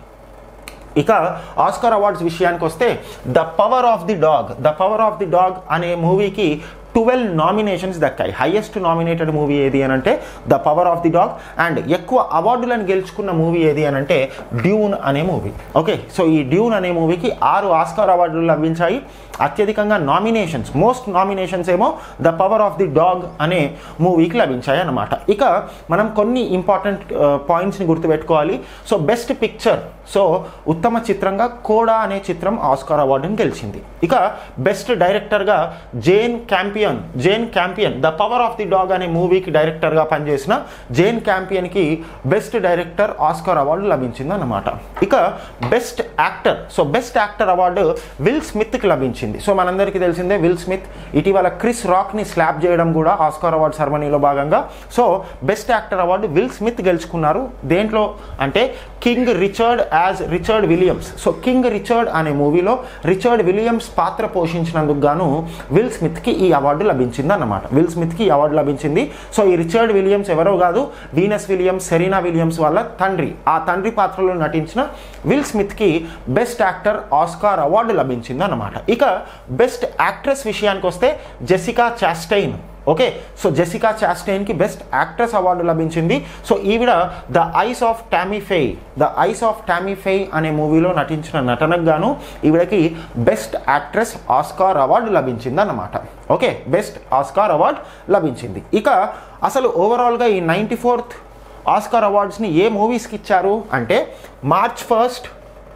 ఇక ఆస్కార్ అవార్డ్స్ విషయానికి వస్తే the power of the dog the power of the dog అనే మూవీకి ట్వెల్వ్ నామినేషన్స్ దక్కాయి హైయెస్ట్ నామినేటెడ్ మూవీ ఏది అని అంటే the power of the dog and ఎక్కువ అవార్డులను గెలుచుకున్న మూవీ ఏది అని అంటే డ్యూన్ అనే మూవీ ఓకే సో ఈ డ్యూన్ అనే మూవీకి ఆరు ఆస్కార్ అవార్డులు లభించాయి అత్యధికంగా నామినేషన్స్ మోస్ట్ నామినేషన్స్ ఏమో the power of the dog అనే మూవీకి లభించాయి అన్నమాట ఇక మనం కొన్ని ఇంపార్టెంట్ పాయింట్స్ని గుర్తుపెట్టుకోవాలి సో బెస్ట్ పిక్చర్ సో ఉత్తమ చిత్రంగా కోడా అనే చిత్రం ఆస్కార్ అవార్డుని గెలిచింది ఇక బెస్ట్ డైరెక్టర్గా Jane Campion Jane Campion the power of the dog అనే మూవీకి డైరెక్టర్గా పనిచేసిన జేన్ క్యాంపియన్కి బెస్ట్ డైరెక్టర్ ఆస్కార్ అవార్డు లభించింది అన్నమాట ఇక best actor so best actor award Will స్మిత్కి లభించింది సో మనందరికీ తెలిసిందే విల్ స్మిత్ ఇటీవల క్రిస్ రాక్ని స్లాప్ చేయడం కూడా ఆస్కార్ అవార్డ్ సెరమనీలో భాగంగా so best actor award Will Smith గెలుచుకున్నారు దేంట్లో అంటే King Richard as Richard Williams so King Richard అనే మూవీలో రిచర్డ్ విలియమ్స్ పాత్ర పోషించినందుకు గాను విల్ స్మిత్కి ఈ అవార్డు లభించింది అన్నమాట విల్ స్మిత్కి ఈ అవార్డు లభించింది సో ఈ రిచర్డ్ విలియమ్స్ ఎవరో కాదు వీనస్ విలియమ్స్ సెరీనా విలియమ్స్ వాళ్ళ తండ్రి ఆ తండ్రి పాత్రలో నటించిన విల్ స్మిత్కి బెస్ట్ యాక్టర్ ఆస్కార్ అవార్డు లభించింది అన్నమాట ఇక బెస్ట్ యాక్ట్రెస్ విషయానికి వస్తే Jessica Chastain okay so Jessica చాస్టైన్కి బెస్ట్ యాక్ట్రెస్ అవార్డు లభించింది సో ఈవిడ the eyes of Tammy Faye the eyes of Tammy Faye అనే మూవీలో నటించిన నటనకు గాను ఈవిడకి బెస్ట్ యాక్ట్రెస్ ఆస్కార్ అవార్డు లభించింది అన్నమాట ఓకే బెస్ట్ ఆస్కార్ అవార్డు లభించింది ఇక అసలు ఓవరాల్గా ఈ నైంటీ ఫోర్త్ ఆస్కార్ అవార్డ్స్ని ఏ మూవీస్కి ఇచ్చారు అంటే మార్చ్ ఫస్ట్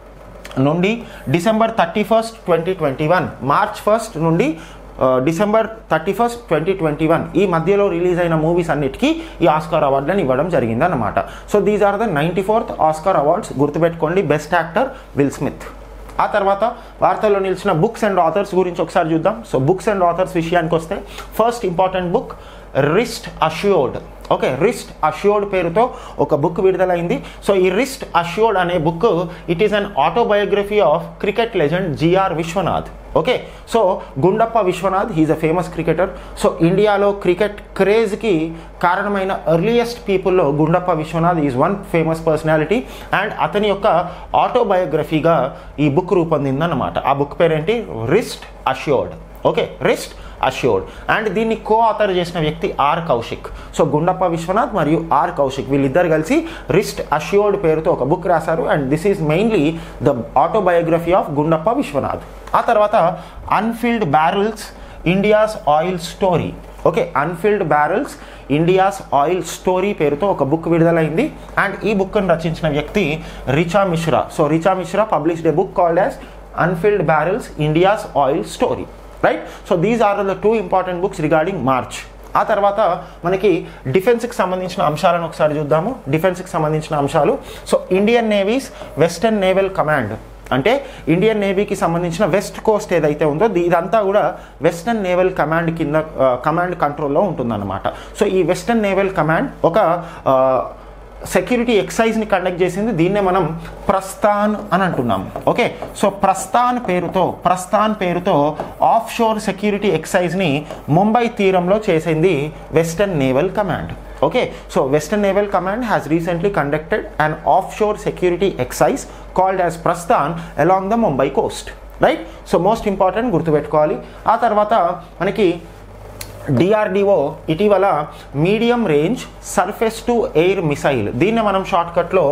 నుండి December thirty first twenty twenty one March first నుండి ఆ, December thirty first twenty twenty one ఈ మధ్యలో రిలీజ్ అయిన మూవీస్ అన్నిటికీ ఈ ఆస్కార్ అవార్డులను ఇవ్వడం జరిగింది అన్నమాట so these are the ninety fourth Oscar awards గుర్తుపెట్టుకోండి బెస్ట్ యాక్టర్ విల్ స్మిత్ ఆ తర్వాత వార్తల్లో నిలిచిన బుక్స్ అండ్ ఆథర్స్ గురించి ఒకసారి చూద్దాం సో బుక్స్ అండ్ ఆథర్స్ విషయానికి వస్తే first important book wrist assured okay wrist assured పేరుతో ఒక బుక్ విడుదలైంది సో ఈ రిస్ట్ అష్యూర్డ్ అనే book it is an autobiography of cricket legend GR Vishwanath okay so Gundappa Vishwanath he's a famous cricketer so ఇండియాలో cricket క్రేజ్కి కారణమైన ఎర్లియస్ట్ పీపుల్లో Gundappa Vishwanath is one famous personality and అతని యొక్క ఆటోబయోగ్రఫీగా ఈ బుక్ రూపొందిందన్నమాట ఆ బుక్ పేరేంటి wrist assured okay wrist assured and దీన్ని కో ఆథర్ చేసిన వ్యక్తి ఆర్ కౌశిక్ సో గుండప్ప విశ్వనాథ్ మరియు ఆర్ కౌశిక్ వీళ్ళిద్దరు కలిసి రిస్ట్ అష్యూర్డ్ పేరుతో ఒక బుక్ రాశారు and this is mainly the autobiography of Gundappa Vishwanath ఆ తర్వాత unfilled barrels India's oil story okay unfilled barrels India's oil story పేరుతో ఒక బుక్ విడుదలైంది అండ్ ఈ బుక్ను రచించిన వ్యక్తి Richa Mishra so Richa Mishra published a book called as unfilled barrels India's oil story right so these are the two important books regarding March ఆ తర్వాత మనకి డిఫెన్స్కి సంబంధించిన అంశాలను ఒకసారి చూద్దాము డిఫెన్స్కి సంబంధించిన అంశాలు so Indian Navy's western naval command అంటే ఇండియన్ నేవీకి సంబంధించిన వెస్ట్ కోస్ట్ ఏదైతే ఉందో ది- ఇదంతా కూడా వెస్టర్న్ నేవల్ కమాండ్ కింద కమాండ్ కంట్రోల్లో ఉంటుందన్నమాట సో ఈ వెస్టర్న్ నేవల్ కమాండ్ ఒక ఆ, సెక్యూరిటీ ఎక్సైజ్ని కండక్ట్ చేసింది దీన్నే మనం ప్రస్థాన్ అని అంటున్నాం ఓకే సో ప్రస్థాన్ పేరుతో ప్రస్థాన్ పేరుతో ఆఫ్ షోర్ సెక్యూరిటీ ఎక్సైజ్ని ముంబై తీరంలో చేసింది western naval command okay so western naval command has recently conducted and offshore security exercise called as Prasthan along the Mumbai coast right so most important గుర్తుపెట్టుకోవాలి ఆ తర్వాత మనకి డిఆర్డిఓ ఇటీవల medium range surface to air missile దీన్ని మనం షార్ట్కట్లో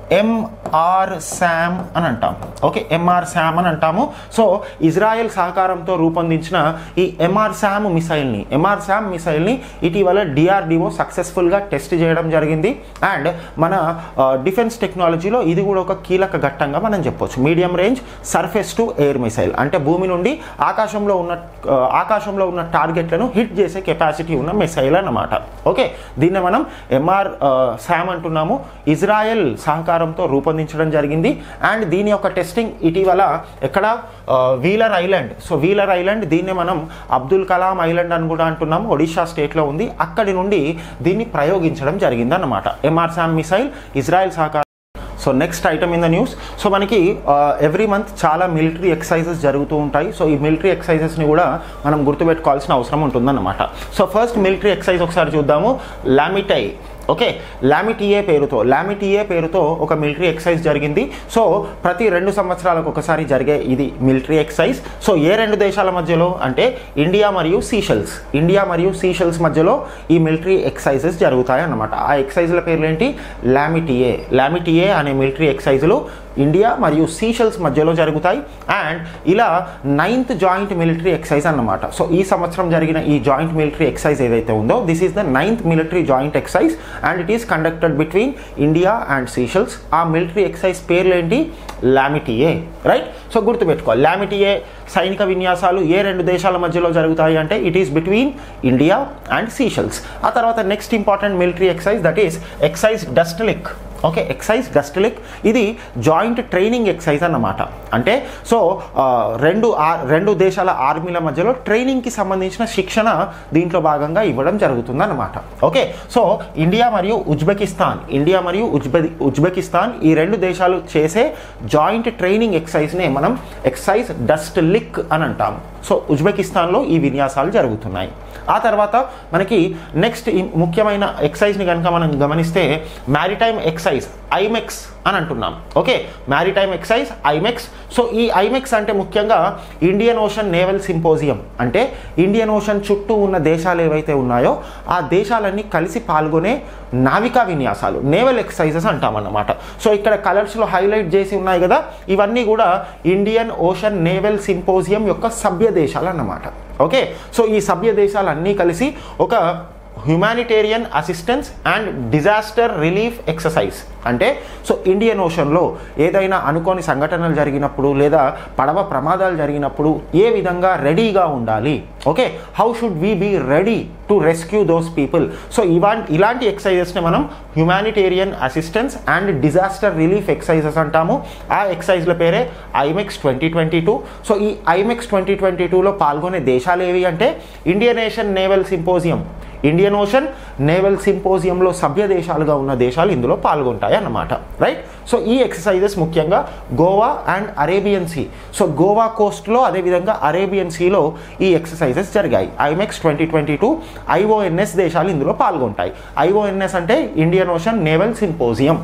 MR Sam అని అంటాం okay MR Sam అని అంటాము సో ఇజ్రాయెల్ సహకారంతో రూపొందించిన ఈ ఎంఆర్ శామ్ మిసైల్ని ఎంఆర్ శామ్ మిసైల్ని ఇటీవల డిఆర్డిఓ సక్సెస్ఫుల్గా టెస్ట్ చేయడం జరిగింది అండ్ మన డిఫెన్స్ టెక్నాలజీలో ఇది కూడా ఒక కీలక ఘట్టంగా మనం చెప్పొచ్చు medium range surface to air missile అంటే భూమి నుండి ఆకాశంలో ఉన్న ఆ, ఆకాశంలో ఉన్న టార్గెట్లను హిట్ చేసే కెపాసిటీ ఉన్న మిసైల్ అన్నమాట ఓకే దీన్ని మనం ఎంఆర్ శామ్ అంటున్నాము ఇజ్రాయెల్ సహకారంతో రూపొందించడం జరిగింది అండ్ దీని యొక్క టెస్టింగ్ ఇటీవల ఎక్కడ ఆ, Wheeler Island so Wheeler Island దీన్ని మనం అబ్దుల్ కలాం ఐలాండ్ అని కూడా అంటున్నాము ఒడిషా స్టేట్లో ఉంది అక్కడి నుండి దీన్ని ప్రయోగించడం జరిగింది అన్నమాట ఎంఆర్ శామ్ మిసైల్ ఇజ్రాయెల్ సహకారం so next item in the news so మనకి ఎవ్రీ మంత్ చాలా మిలిటరీ ఎక్సర్సైజెస్ జరుగుతూ ఉంటాయి సో ఈ మిలిటరీ ఎక్సర్సైజెస్ని కూడా మనం గుర్తుపెట్టుకోవాల్సిన అవసరం ఉంటుందన్నమాట సో ఫస్ట్ మిలిటరీ ఎక్సర్సైజ్ ఒకసారి చూద్దాము లామిటై ఓకే లామిటిఏ పేరుతో లామిటిఏ పేరుతో ఒక మిలిటరీ ఎక్సైజ్ జరిగింది సో ప్రతి రెండు సంవత్సరాలకు ఒకసారి జరిగే ఇది మిలిటరీ ఎక్సైజ్ సో ఏ రెండు దేశాల మధ్యలో అంటే ఇండియా మరియు సీషెల్స్ ఇండియా మరియు సీషెల్స్ మధ్యలో ఈ మిలిటరీ ఎక్సైజెస్ జరుగుతాయి అన్నమాట ఆ ఎక్సైజ్ల పేర్లు ఏంటి లామిటిఏ లామిటిఏ అనే మిలిటరీ ఎక్సైజులు ఇండియా మరియు సీషెల్స్ మధ్యలో జరుగుతాయి అండ్ ఇలా నైన్త్ జాయింట్ మిలిటరీ ఎక్సైజ్ అన్నమాట సో ఈ సంవత్సరం జరిగిన ఈ జాయింట్ మిలిటరీ ఎక్సైజ్ ఏదైతే ఉందో this is the ninth military joint exercise and it is conducted between India and Seychelles ఆ మిలిటరీ ఎక్సైజ్ పేర్లు ఏంటి లామిటిఏ రైట్ సో గుర్తుపెట్టుకోవాలి లామిటిఏ సైనిక విన్యాసాలు ఏ రెండు దేశాల మధ్యలో జరుగుతాయి అంటే it is between India and Seychelles ఆ తర్వాత next important military exercise that is exercise Dustlik okay exercise Dustlik ఇది జాయింట్ ట్రైనింగ్ ఎక్సైజ్ అన్నమాట అంటే సో ఆ, రెండు ఆ- రెండు దేశాల ఆర్మీల మధ్యలో ట్రైనింగ్కి సంబంధించిన శిక్షణ దీంట్లో భాగంగా ఇవ్వడం జరుగుతుంది అన్నమాట ఓకే సో ఇండియా మరియు ఉజ్బెకిస్తాన్ ఇండియా మరియు ఉజ్బె ఉజ్బెకిస్తాన్ ఈ రెండు దేశాలు చేసే జాయింట్ ట్రైనింగ్ ఎక్సైజ్నే మనం ఎక్సైజ్ డస్ట్ లిక్ అని అంటాం సో ఉజ్బెకిస్తాన్లో ఈ విన్యాసాలు జరుగుతున్నాయి ఆ తర్వాత మనకి నెక్స్ట్ ఈ ముఖ్యమైన ఎక్సైజ్ని కనుక మనం గమనిస్తే మ్యారిటైమ్ ఎక్సైజ్ ఐమెక్స్ అని అంటున్నాం okay maritime exercise IMEX so ఈ ఐమెక్స్ అంటే ముఖ్యంగా ఇండియన్ ఓషన్ నేవల్ సింపోజియం అంటే ఇండియన్ ఓషన్ చుట్టూ ఉన్న దేశాలు ఏవైతే ఉన్నాయో ఆ దేశాలన్నీ కలిసి పాల్గొనే నావికా విన్యాసాలు నేవల్ ఎక్సైజెస్ అంటామన్నమాట సో ఇక్కడ కలర్స్లో హైలైట్ చేసి ఉన్నాయి కదా ఇవన్నీ కూడా ఇండియన్ ఓషన్ నేవల్ సింపోజియం యొక్క సభ్య దేశాలు అన్నమాట ఓకే సో ఈ సభ్య దేశాలన్నీ కలిసి ఒక humanitarian assistance and disaster relief exercise అంటే సో ఇండియన్ ఓషన్లో ఏదైనా అనుకోని సంఘటనలు జరిగినప్పుడు లేదా పడవ ప్రమాదాలు జరిగినప్పుడు ఏ విధంగా రెడీగా ఉండాలి okay how should we be ready to rescue those people so ఇవాంటి ఇలాంటి ఎక్సైజెస్ని మనం humanitarian assistance and disaster relief exercises అంటాము ఆ ఎక్సైజ్ల పేరే IMEX twenty twenty two so ఈ ఐమెక్స్ ట్వంటీ ట్వంటీ టూలో పాల్గొనే దేశాలు ఏవి అంటే Indian nation naval symposium Indian Ocean naval సింపోజియంలో సభ్య దేశాలుగా ఉన్న దేశాలు ఇందులో పాల్గొంటాయి అన్నమాట రైట్ సో ఈ ఎక్సర్సైజెస్ ముఖ్యంగా Goa and Arabian sea so Goa కోస్ట్లో అదేవిధంగా అరేబియన్ సీలో ఈ ఎక్సర్సైజెస్ జరిగాయి IMEX twenty twenty two IONS దేశాలు ఇందులో పాల్గొంటాయి ఐఓఎన్ఎస్ అంటే ఇండియన్ ఓషన్ నేవల్ సింపోజియం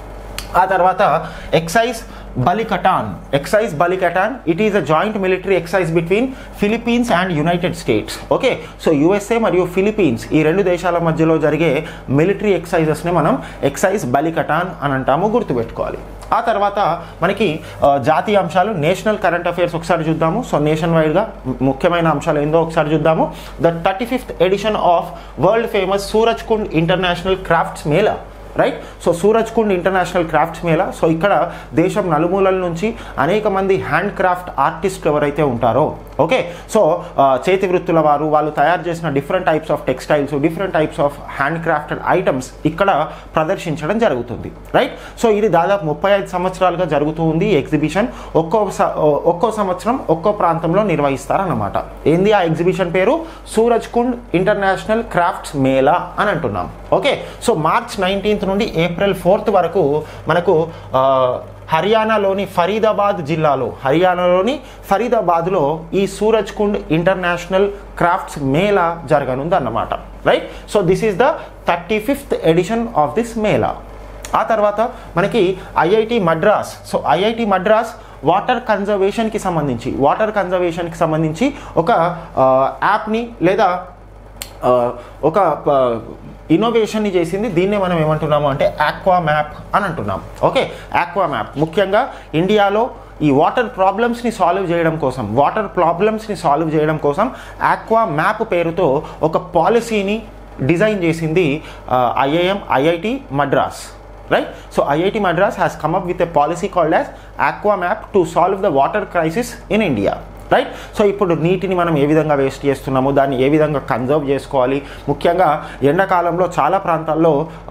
ఆ తర్వాత exercise Balikatan exercise Balikatan it is a joint military exercise between Philippines and United States okay so USA మరియు ఫిలిపీన్స్ ఈ రెండు దేశాల మధ్యలో జరిగే మిలిటరీ ఎక్సైజెస్ని మనం ఎక్సైజ్ బలికటాన్ అని అంటాము గుర్తుపెట్టుకోవాలి ఆ తర్వాత మనకి ఆ, జాతీయ అంశాలు నేషనల్ కరెంట్ అఫైర్స్ ఒకసారి చూద్దాము సో నేషన్ వైడ్గా ముఖ్యమైన అంశాలు ఏందో ఒకసారి చూద్దాము the thirty fifth edition of world famous Suraj Kund international crafts Mela right so Suraj Kund international crafts Mela so ఇక్కడ దేశం నలుమూలల నుంచి అనేక మంది హ్యాండ్ క్రాఫ్ట్ ఆర్టిస్టులు ఎవరైతే ఉంటారో ఓకే సో ఆ, చేతి వృత్తుల వారు వాళ్ళు తయారు చేసిన different types of textiles different types of hand crafted items ఇక్కడ ప్రదర్శించడం జరుగుతుంది రైట్ సో ఇది దాదాపు ముప్పై ఐదు సంవత్సరాలుగా జరుగుతూ ఉంది ఈ ఎగ్జిబిషన్ ఒక్కో స- ఒక్కో సంవత్సరం ఒక్కో ప్రాంతంలో నిర్వహిస్తారన్నమాట ఏంది ఆ ఎగ్జిబిషన్ పేరు సూరజ్ కుండ్ ఇంటర్నేషనల్ క్రాఫ్ట్స్ మేళా అని అంటున్నాం ఓకే సో మార్చ్ నైన్టీన్త్ నుండి ఏప్రిల్ ఫోర్త్ వరకు మనకు ఆ, హర్యానాలోని ఫరీదాబాద్ జిల్లాలో హర్యానాలోని ఫరీదాబాద్లో ఈ సూరజ్ కుండ్ ఇంటర్నేషనల్ క్రాఫ్ట్స్ మేళా జరగనుంది అన్నమాట right so this is the thirty fifth edition of this mela ఆ తర్వాత మనకి IIT Madras so IIT Madras water కన్జర్వేషన్కి సంబంధించి వాటర్ కన్జర్వేషన్కి సంబంధించి ఒక ఆ, యాప్ని లేదా ఆ, ఒక ఇన్నోవేషన్ని చేసింది దీన్నే మనం ఏమంటున్నాము అంటే ఆక్వా మ్యాప్ అని అంటున్నాం ఓకే ఆక్వా మ్యాప్ ముఖ్యంగా ఇండియాలో ఈ వాటర్ ప్రాబ్లమ్స్ని సాల్వ్ చేయడం కోసం వాటర్ ప్రాబ్లమ్స్ని సాల్వ్ చేయడం కోసం ఆక్వా మ్యాప్ పేరుతో ఒక పాలసీని డిజైన్ చేసింది IIM IIT Madras right so IIT Madras has come up with a policy called as aqua map to solve the water crisis in India right so ఇప్పుడు నీటిని మనం ఏ విధంగా వేస్ట్ చేస్తున్నాము దాన్ని ఏ విధంగా కన్జర్వ్ చేసుకోవాలి ముఖ్యంగా ఎండాకాలంలో చాలా ప్రాంతాల్లో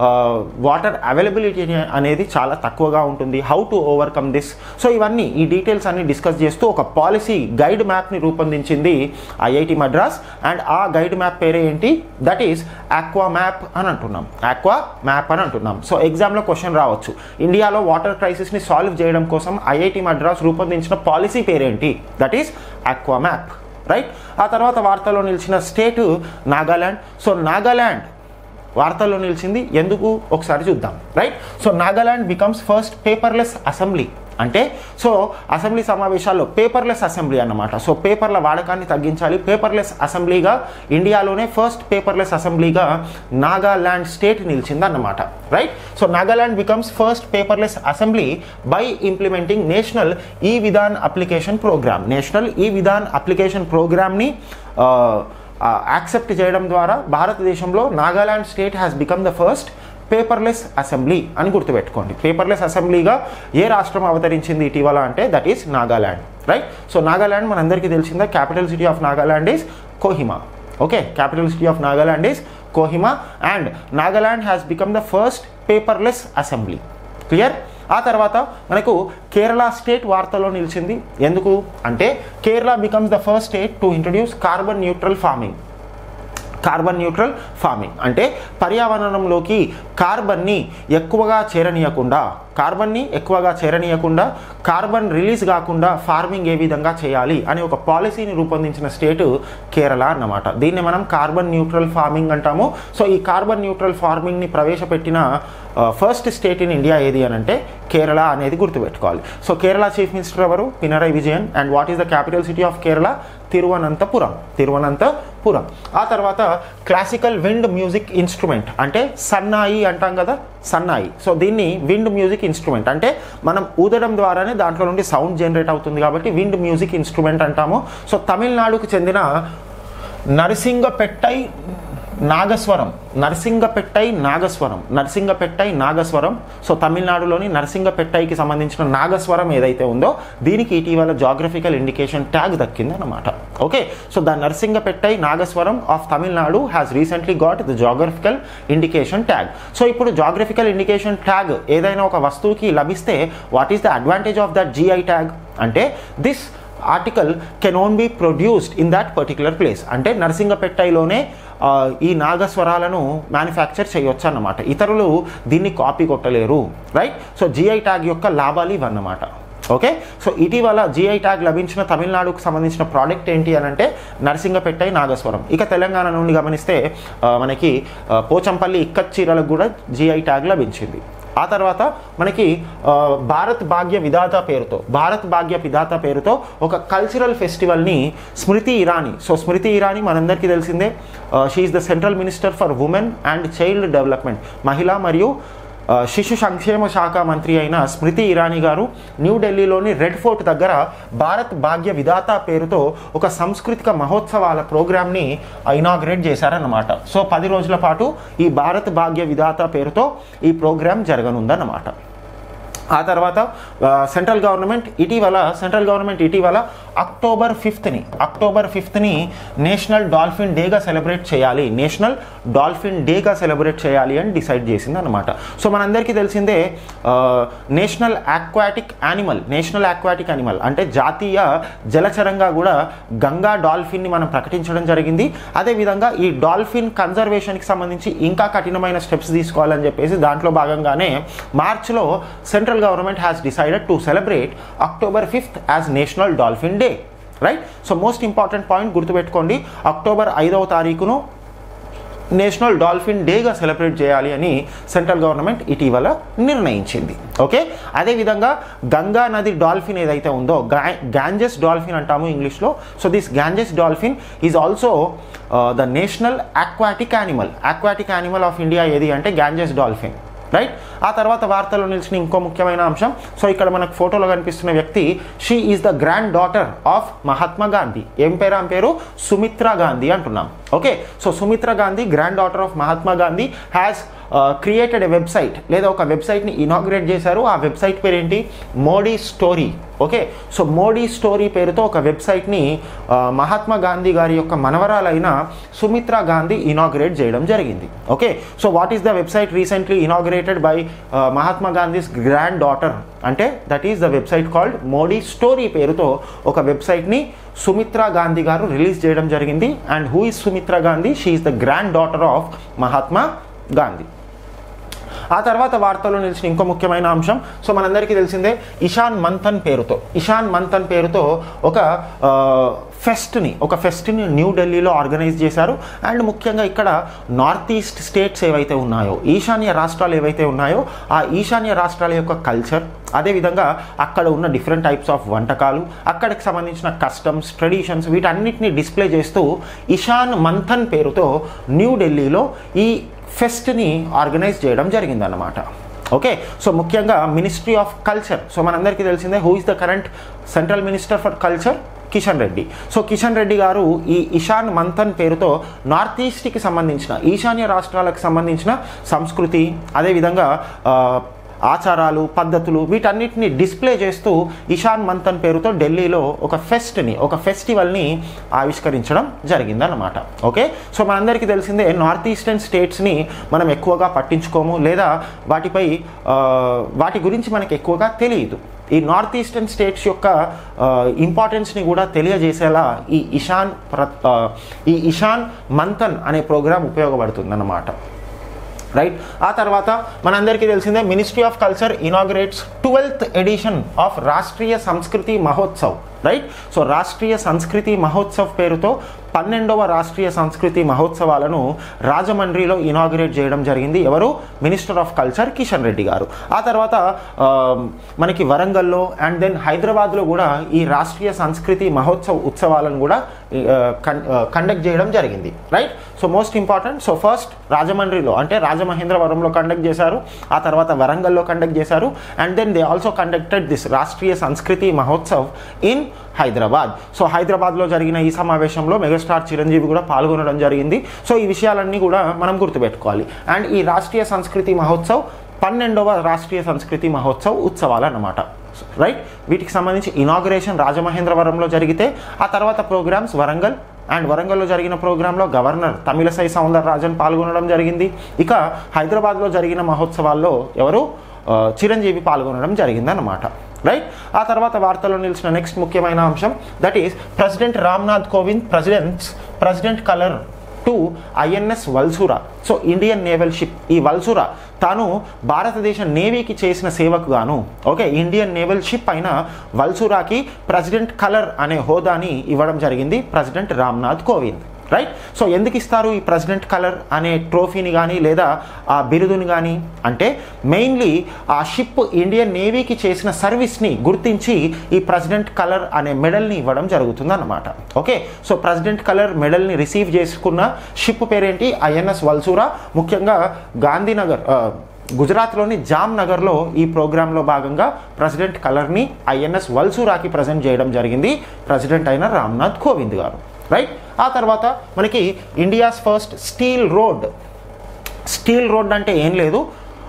వాటర్ అవైలబిలిటీ అనేది చాలా తక్కువగా ఉంటుంది how to overcome this so ఇవన్నీ ఈ డీటెయిల్స్ అన్ని డిస్కస్ చేస్తూ ఒక పాలసీ గైడ్ మ్యాప్ని రూపొందించింది ఐఐటి మద్రాస్ అండ్ ఆ గైడ్ మ్యాప్ పేరే ఏంటి దట్ ఈస్ ఆక్వా మ్యాప్ అని అంటున్నాం ఆక్వా మ్యాప్ అని అంటున్నాం సో ఎగ్జామ్లో క్వశ్చన్ రావచ్చు ఇండియాలో వాటర్ క్రైసిస్ని సాల్వ్ చేయడం కోసం ఐఐటి మద్రాస్ రూపొందించిన పాలసీ పేరేంటి that is aqua map right ఆ తర్వాత వార్తల్లో నిలిచిన స్టేట్ నాగాల్యాండ్ సో నాగాల్యాండ్ వార్తల్లో నిలిచింది ఎందుకు ఒకసారి చూద్దాం right so Nagaland becomes first paperless assembly అంటే సో అసెంబ్లీ సమావేశాల్లో పేపర్లెస్ అసెంబ్లీ అన్నమాట సో పేపర్ల వాడకాన్ని తగ్గించాలి పేపర్లెస్ అసెంబ్లీగా ఇండియాలోనే ఫస్ట్ పేపర్లెస్ అసెంబ్లీగా నాగాల్యాండ్ స్టేట్ నిలిచింది అన్నమాట right so Nagaland becomes first paperless assembly by implementing national e Vidhan application program national e Vidhan application ప్రోగ్రామ్ని యాక్సెప్ట్ చేయడం ద్వారా భారతదేశంలో Nagaland state has become the first paperless assembly అని గుర్తుపెట్టుకోండి పేపర్లెస్ అసెంబ్లీగా ఏ రాష్ట్రం అవతరించింది ఇటీవల అంటే that is Nagaland right so Nagaland మనందరికీ తెలిసిందే capital city of Nagaland is Kohima okay capital city of Nagaland is Kohima and Nagaland has become the first paperless assembly clear ఆ తర్వాత మనకు కేరళ స్టేట్ వార్తలో నిలిచింది ఎందుకు అంటే Kerala becomes the first state to introduce carbon neutral farming carbon neutral farming అంటే పర్యావరణంలోకి కార్బన్ని ఎక్కువగా చేరనీయకుండా కార్బన్ని ఎక్కువగా చేరనీయకుండా కార్బన్ రిలీజ్ కాకుండా ఫార్మింగ్ ఏ విధంగా చేయాలి అనే ఒక పాలసీని రూపొందించిన స్టేట్ కేరళ అన్నమాట దీన్ని మనం కార్బన్ న్యూట్రల్ ఫార్మింగ్ అంటాము సో ఈ కార్బన్ న్యూట్రల్ ఫార్మింగ్ని ప్రవేశపెట్టిన ఫస్ట్ స్టేట్ ఇన్ ఇండియా ఏది అని అంటే కేరళ అనేది గుర్తుపెట్టుకోవాలి సో కేరళ చీఫ్ మినిస్టర్ ఎవరు Pinarayi Vijayan and what is the capital city of Kerala Thiruvananthapuram Thiruvananthapuram ఆ తర్వాత క్లాసికల్ విండ్ మ్యూజిక్ ఇన్స్ట్రుమెంట్ అంటే సన్నాయి అంటాం కదా సన్నాయి సో దీన్ని విండ్ మ్యూజిక్ ఇన్స్ట్రుమెంట్ అంటే మనం ఊదడం ద్వారానే దాంట్లో నుండి సౌండ్ జనరేట్ అవుతుంది కాబట్టి విండ్ మ్యూజిక్ ఇన్స్ట్రుమెంట్ అంటాము సో తమిళనాడుకు చెందిన నరసింగపెట్టై నాగస్వరం నరసింగపెట్టై నాగస్వరం నరసింగపెట్టై నాగస్వరం సో తమిళనాడులోని నరసింగపెట్టైకి సంబంధించిన నాగస్వరం ఏదైతే ఉందో దీనికి ఇటీవల జాగ్రఫికల్ ఇండికేషన్ ట్యాగ్ దక్కింది అన్నమాట okay so the Narasinghapettai nagaswaram of Tamil Nadu has recently got the geographical indication tag so ఇప్పుడు జాగ్రఫికల్ ఇండికేషన్ ట్యాగ్ ఏదైనా ఒక వస్తువుకి లభిస్తే what is the advantage of that GI tag అంటే this article can own be produced in that particular place అంటే నరసింగపెట్టైలోనే ఆ, ఈ నాగస్వరాలను మ్యానుఫ్యాక్చర్ చేయొచ్చు అన్నమాట ఇతరులు దీన్ని కాపీ కొట్టలేరు రైట్ సో జిఐ ట్యాగ్ యొక్క లాభాలు ఇవన్నమాట ఓకే సో ఇటీవల జిఐ ట్యాగ్ లభించిన తమిళనాడుకు సంబంధించిన ప్రోడక్ట్ ఏంటి అని అంటే నరసింగపెట్టై నాగస్వరం ఇక తెలంగాణ నుండి గమనిస్తే ఆ, మనకి ఆ, పోచంపల్లి ఇక్కత్ చీరలకు కూడా జిఐ ట్యాగ్ లభించింది ఆ తర్వాత మనకి ఆ, భారత్ భాగ్య విధాత పేరుతో భారత్ భాగ్య విధాత పేరుతో ఒక కల్చరల్ ఫెస్టివల్ని స్మృతి ఇరానీ సో స్మృతి ఇరానీ మనందరికీ తెలిసిందే she is the central minister for women and child development మహిళ మరియు ఆ, శిశు సంక్షేమ శాఖ మంత్రి అయిన స్మృతి ఇరానీ గారు న్యూఢిల్లీలోని రెడ్ ఫోర్ట్ దగ్గర భారత్ భాగ్య విధాత పేరుతో ఒక సాంస్కృతిక మహోత్సవాల ప్రోగ్రామ్ని ఇనాగ్రేట్ చేశారన్నమాట సో పది రోజుల పాటు ఈ భారత్ భాగ్య విధాత పేరుతో ఈ ప్రోగ్రామ్ జరగనుందన్నమాట ఆ తర్వాత సెంట్రల్ గవర్నమెంట్ ఇటీవల సెంట్రల్ గవర్నమెంట్ ఇటీవల అక్టోబర్ ఫిఫ్త్ని అక్టోబర్ ఫిఫ్త్ని నేషనల్ డాల్ఫిన్ డేగా సెలబ్రేట్ చేయాలి నేషనల్ డాల్ఫిన్ డేగా సెలబ్రేట్ చేయాలి అని డిసైడ్ చేసింది అనమాట సో మనందరికీ తెలిసిందే national aquatic animal national aquatic animal అంటే జాతీయ జలచరంగా కూడా గంగా డాల్ఫిన్ని మనం ప్రకటించడం జరిగింది అదేవిధంగా ఈ డాల్ఫిన్ కన్జర్వేషన్కి సంబంధించి ఇంకా కఠినమైన స్టెప్స్ తీసుకోవాలని చెప్పేసి దాంట్లో భాగంగానే మార్చ్లో central government has decided to celebrate October fifth as national dolphin day right so most important point గుర్తుపెట్టుకోండి అక్టోబర్ ఐదవ తారీఖును నేషనల్ డాల్ఫిన్ డేగా సెలబ్రేట్ చేయాలి అని సెంట్రల్ గవర్నమెంట్ ఇటీవల నిర్ణయించింది ఓకే అదేవిధంగా గంగా నది డాల్ఫిన్ ఏదైతే ఉందో గాంజెస్ డాల్ఫిన్ అంటాము ఇంగ్లీష్లో so this Ganges dolphin is also the national aquatic animal aquatic animal of India ఏది అంటే గాంజెస్ డాల్ఫిన్ రైట్ ఆ తర్వాత వార్తల్లో నిలిచిన ఇంకో ముఖ్యమైన అంశం సో ఇక్కడ మనకు ఫోటోలో కనిపిస్తున్న వ్యక్తి she is the granddaughter of Mahatma Gandhi ఏం పేరు ఆమె పేరు సుమిత్రా గాంధీ అంటున్నాం okay so Sumitra Gandhi granddaughter of Mahatma Gandhi has created a website లేదా ఒక వెబ్సైట్ని ఇనాగ్రేట్ చేశారు ఆ వెబ్సైట్ పేరు ఏంటి Modi story okay so Modi story పేరుతో ఒక వెబ్సైట్ని మహాత్మా గాంధీ గారి యొక్క మనవరాలైన సుమిత్రా గాంధీ ఇనాగ్రేట్ చేయడం జరిగింది okay so what is the website recently inaugurated by Mahatma Gandhi's granddaughter అంటే that is the website called Modi story పేరుతో ఒక వెబ్సైట్ని సుమిత్రా గాంధీ గారు రిలీజ్ చేయడం జరిగింది and who is Sumitra Gandhi she is the granddaughter of Mahatma Gandhi ఆ తర్వాత వార్తల్లో నిలిచిన ఇంకో ముఖ్యమైన అంశం సో మనందరికీ తెలిసిందే ఇషాన్ మంథన్ పేరుతో ఇషాన్ మంథన్ పేరుతో ఒక ఫెస్ట్ని ఒక ఫెస్ట్ని న్యూఢిల్లీలో ఆర్గనైజ్ చేశారు అండ్ ముఖ్యంగా ఇక్కడ నార్త్ ఈస్ట్ స్టేట్స్ ఏవైతే ఉన్నాయో ఈశాన్య రాష్ట్రాలు ఏవైతే ఉన్నాయో ఆ ఈశాన్య రాష్ట్రాల యొక్క కల్చర్ అదేవిధంగా అక్కడ ఉన్న డిఫరెంట్ టైప్స్ ఆఫ్ వంటకాలు అక్కడికి సంబంధించిన కస్టమ్స్ ట్రెడిషన్స్ వీటన్నిటిని డిస్ప్లే చేస్తూ ఇషాన్ మంథన్ పేరుతో న్యూఢిల్లీలో ఈ ఫెస్ట్ని ఆర్గనైజ్ చేయడం జరిగిందన్నమాట ఓకే సో ముఖ్యంగా మినిస్ట్రీ ఆఫ్ కల్చర్ సో మనందరికీ తెలిసిందే who is the current central minister for culture Kishan Reddy so Kishan Reddy garu ఈ ఇషాన్ మంథన్ పేరుతో నార్త్ ఈస్ట్కి సంబంధించిన ఈశాన్య రాష్ట్రాలకు సంబంధించిన సంస్కృతి అదేవిధంగా ఆచారాలు పద్ధతులు వీటన్నిటిని డిస్ప్లే చేస్తూ ఇషాన్ మంథన్ పేరుతో ఢిల్లీలో ఒక ఫెస్ట్ని ఒక ఫెస్టివల్ని ఆవిష్కరించడం జరిగిందన్నమాట ఓకే సో మనందరికీ తెలిసిందే నార్త్ ఈస్టర్న్ స్టేట్స్ని మనం ఎక్కువగా పట్టించుకోము లేదా వాటిపై వాటి గురించి మనకు ఎక్కువగా తెలియదు ఈ నార్త్ ఈస్టర్న్ స్టేట్స్ యొక్క ఇంపార్టెన్స్ని కూడా తెలియజేసేలా ఈ ఇషాన్ ప్ర ఈ ఇషాన్ మంథన్ అనే ప్రోగ్రాం ఉపయోగపడుతుంది అన్నమాట రైట్ ఆ తర్వాత మనందరికీ తెలిసిందే ministry of culture inaugurates twelfth edition of Rashtriya Sanskriti Mahotsav right so Rashtriya Sanskriti Mahotsav పేరుతో పన్నెండవ రాష్ట్రీయ సంస్కృతి మహోత్సవాలను రాజమండ్రిలో ఇనాగ్రేట్ చేయడం జరిగింది ఎవరు minister of culture Kishan Reddy garu ఆ తర్వాత మనకి వరంగల్లో అండ్ దెన్ హైదరాబాద్లో కూడా ఈ రాష్ట్రీయ సంస్కృతి మహోత్సవ్ ఉత్సవాలను కూడా కండక్ట్ చేయడం జరిగింది right so most important so first రాజమండ్రిలో అంటే రాజమహేంద్రవరంలో కండక్ట్ చేశారు ఆ తర్వాత వరంగల్లో కండక్ట్ చేశారు and then they also conducted this Rashtriya Sanskriti Mahotsav in Hyderabad so హైదరాబాద్లో జరిగిన ఈ సమావేశంలో మెగాస్టార్ చిరంజీవి కూడా పాల్గొనడం జరిగింది సో ఈ విషయాలన్నీ కూడా మనం గుర్తుపెట్టుకోవాలి అండ్ ఈ రాష్ట్రీయ సంస్కృతి మహోత్సవ్ పన్నెండవ రాష్ట్రీయ సంస్కృతి మహోత్సవ్ ఉత్సవాలు అన్నమాట రైట్ వీటికి సంబంధించి ఇనాగ్రేషన్ రాజమహేంద్రవరంలో జరిగితే ఆ తర్వాత ప్రోగ్రామ్స్ వరంగల్ అండ్ వరంగల్లో జరిగిన ప్రోగ్రాంలో గవర్నర్ తమిళసై సౌందరరాజన్ పాల్గొనడం జరిగింది ఇక హైదరాబాద్లో జరిగిన మహోత్సవాల్లో ఎవరు చిరంజీవి పాల్గొనడం జరిగిందన్నమాట రైట్ ఆ తర్వాత వార్తల్లో నిలిచిన నెక్స్ట్ ముఖ్యమైన అంశం that is president Ramnath Kovind president's president colour to INS Valsura so Indian naval ship ఈ వల్సురా తాను భారతదేశ నేవీకి చేసిన సేవకు గాను ఓకే ఇండియన్ నేవల్ షిప్ అయిన వల్సురాకి ప్రెసిడెంట్ కలర్ అనే హోదాని ఇవ్వడం జరిగింది president Ramnath Kovind right so ఎందుకు ఇస్తారు ఈ ప్రెసిడెంట్ కలర్ అనే ట్రోఫీని కానీ లేదా ఆ బిరుదుని కానీ అంటే మెయిన్లీ ఆ షిప్ ఇండియన్ నేవీకి చేసిన సర్వీస్ని గుర్తించి ఈ ప్రెసిడెంట్ కలర్ అనే మెడల్ని ఇవ్వడం జరుగుతుంది అన్నమాట ఓకే సో ప్రెసిడెంట్ కలర్ మెడల్ని రిసీవ్ చేసుకున్న షిప్ పేరేంటి ఐఎన్ఎస్ వల్సూరా ముఖ్యంగా గాంధీనగర్ గుజరాత్లోని జామ్నగర్లో ఈ ప్రోగ్రాంలో భాగంగా ప్రెసిడెంట్ కలర్ని ఐఎన్ఎస్ వల్సూరాకి ప్రజెంట్ చేయడం జరిగింది ప్రెసిడెంట్ అయిన రామ్నాథ్ కోవింద్ గారు రైట్ ఆ తర్వాత మనకి India's first steel road steel road అంటే ఏం లేదు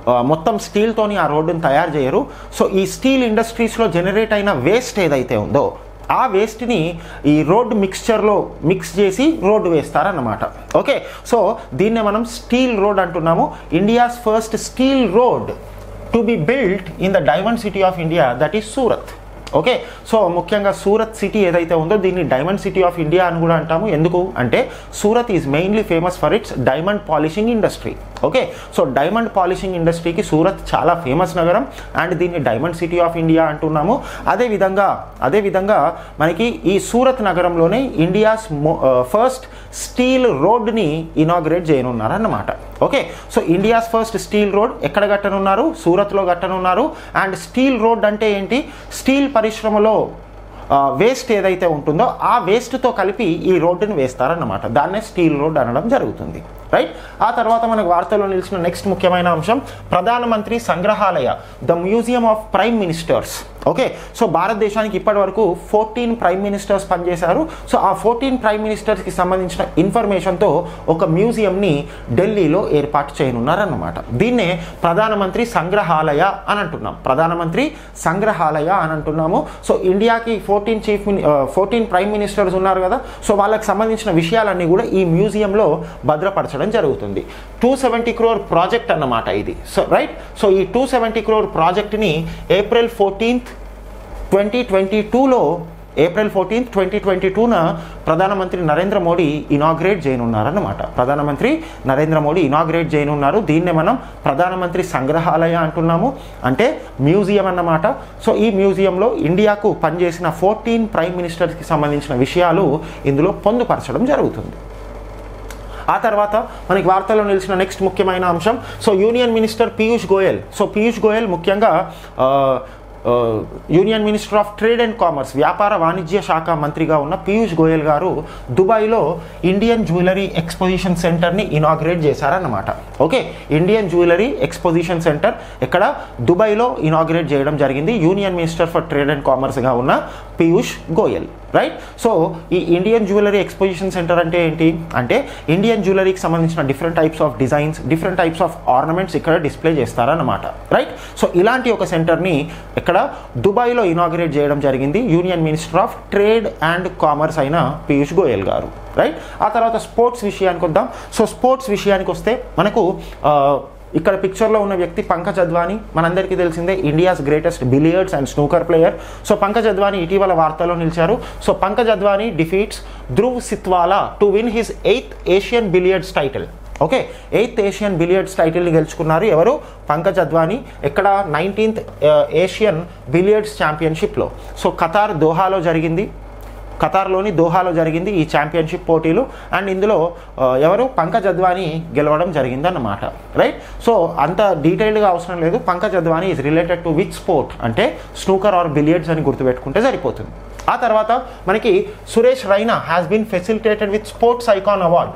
ఆ, మొత్తం స్టీల్తోని ఆ రోడ్డుని తయారు చేయరు సో ఈ స్టీల్ ఇండస్ట్రీస్లో జనరేట్ అయిన వేస్ట్ ఏదైతే ఉందో ఆ వేస్ట్ని ఈ రోడ్ మిక్స్చర్లో మిక్స్ చేసి రోడ్డు వేస్తారన్నమాట ఓకే సో దీన్నే మనం స్టీల్ రోడ్ అంటున్నాము India's first steel road to be built in the diamond city of India that is Surat okay so ముఖ్యంగా సూరత్ సిటీ ఏదైతే ఉందో దీన్ని డైమండ్ సిటీ ఆఫ్ ఇండియా అని కూడా అంటాము ఎందుకు అంటే Surat is mainly famous for its diamond polishing industry okay so diamond polishing ఇండస్ట్రీకి సూరత్ చాలా ఫేమస్ నగరం అండ్ దీన్ని డైమండ్ సిటీ ఆఫ్ ఇండియా అంటున్నాము అదేవిధంగా అదేవిధంగా మనకి ఈ సూరత్ నగరంలోనే ఇండియాస్ ఫస్ట్ స్టీల్ రోడ్ని ఇనాగ్రేట్ చేయనున్నారన్నమాట okay so India's first steel road ఎక్కడ కట్టనున్నారు సూరత్లో కట్టనున్నారు అండ్ స్టీల్ రోడ్ అంటే ఏంటి స్టీల్ పరిశ్రమలో వేస్ట్ ఏదైతే ఉంటుందో ఆ వేస్ట్తో కలిపి ఈ రోడ్డుని వేస్తారన్నమాట దాన్నే స్టీల్ రోడ్ అనడం జరుగుతుంది రైట్ ఆ తర్వాత మనకు వార్తల్లో నిలిచిన నెక్స్ట్ ముఖ్యమైన అంశం Pradhanmantri Sangrahalaya the museum of prime ministers okay so భారతదేశానికి ఇప్పటి వరకు ఫోర్టీన్ ప్రైమ్ మినిస్టర్స్ పనిచేశారు సో ఆ ఫోర్టీన్ ప్రైమ్ మినిస్టర్స్కి సంబంధించిన ఇన్ఫర్మేషన్తో ఒక మ్యూజియంని ఢిల్లీలో ఏర్పాటు చేయనున్నారన్నమాట దీన్నే ప్రధానమంత్రి సంగ్రహాలయ అని అంటున్నాం ప్రధానమంత్రి సంగ్రహాలయ అని అంటున్నాము సో ఇండియాకి ఫోర్టీన్ చీఫ్ మిని ఫోర్టీన్ ప్రైమ్ మినిస్టర్స్ ఉన్నారు కదా సో వాళ్ళకి సంబంధించిన విషయాలన్నీ కూడా ఈ మ్యూజియంలో భద్రపరచడం జరుగుతుంది టూ సెవెంటీ క్రోర్ ప్రాజెక్ట్ అన్నమాట ఇది సో రైట్ సో ఈ టూ సెవెంటీ క్రోర్ ప్రాజెక్ట్ని ఏప్రిల్ ఫోర్టీన్త్ ట్వంటీ ట్వంటీ టూలో ఏప్రిల్ ఫోర్టీన్త్ ట్వంటీ ట్వంటీ టూన ప్రధానమంత్రి నరేంద్ర మోడీ ఇనాగ్రేట్ చేయనున్నారన్నమాట ప్రధానమంత్రి నరేంద్ర మోడీ ఇనాగ్రేట్ చేయనున్నారు దీన్నే మనం ప్రధానమంత్రి సంగ్రహాలయ అంటున్నాము అంటే మ్యూజియం అన్నమాట సో ఈ మ్యూజియంలో ఇండియాకు పనిచేసిన ఫోర్టీన్ ప్రైమ్ మినిస్టర్స్కి సంబంధించిన విషయాలు ఇందులో పొందుపరచడం జరుగుతుంది ఆ తర్వాత మనకి వార్తల్లో నిలిచిన నెక్స్ట్ ముఖ్యమైన అంశం so union minister Piyush Goyal so Piyush Goyal ముఖ్యంగా ఆ, ఆ, union minister of trade and commerce వ్యాపార వాణిజ్య శాఖ మంత్రిగా ఉన్న పీయూష్ గోయల్ గారు దుబాయ్లో ఇండియన్ జ్యువెలరీ ఎక్స్పోజిషన్ సెంటర్ని ఇనాగ్రేట్ చేశారన్నమాట okay Indian jewellery exposition centre ఇక్కడ దుబాయ్లో ఇనాగ్రేట్ చేయడం జరిగింది union minister for trade and కామర్స్గా ఉన్న పీయూష్ గోయల్ రైట్ సో ఈ ఇండియన్ జ్యువెలరీ ఎక్స్పోజిషన్ సెంటర్ అంటే ఏంటి అంటే ఇండియన్ జ్యువెలరీకి సంబంధించిన different types of designs different types of ornaments ఇక్కడ డిస్ప్లే చేస్తారన్నమాట రైట్ సో ఇలాంటి ఒక సెంటర్ని ఇక్కడ దుబాయ్లో ఇనాగ్రేట్ చేయడం జరిగింది union minister of trade and commerce అయిన పీయూష్ గోయల్ గారు రైట్ ఆ తర్వాత స్పోర్ట్స్ విషయానికి వద్దాం సో స్పోర్ట్స్ విషయానికి వస్తే మనకు ఆ, ఇక్కడ పిక్చర్లో ఉన్న వ్యక్తి పంకజ్ అద్వానీ మనందరికీ తెలిసిందే India's greatest billiards and snooker player so Pankaj Advani ఇటీవల వార్తల్లో నిలిచారు so Pankaj Advani defeats Dhruv Sitwala to win his eighth Asian billiards title okay eighth Asian billiards టైటిల్ని గెలుచుకున్నారు ఎవరు పంకజ్ అద్వానీ ఇక్కడ నైన్టీన్త్ ఏషియన్ బిలియర్డ్స్ ఛాంపియన్షిప్లో సో ఖతార్ దోహాలో జరిగింది ఖతార్లోని దోహాలో జరిగింది ఈ ఛాంపియన్షిప్ పోటీలు అండ్ ఇందులో ఆ, ఎవరు పంకజ్ అద్వానీ గెలవడం జరిగిందన్నమాట రైట్ సో అంత డీటెయిల్డ్గా అవసరం లేదు Pankaj Advani is related to which sport అంటే స్నూకర్ ఆర్ బిలియర్డ్స్ అని గుర్తుపెట్టుకుంటే సరిపోతుంది ఆ తర్వాత మనకి Suresh Raina has been felicitated with sports icon award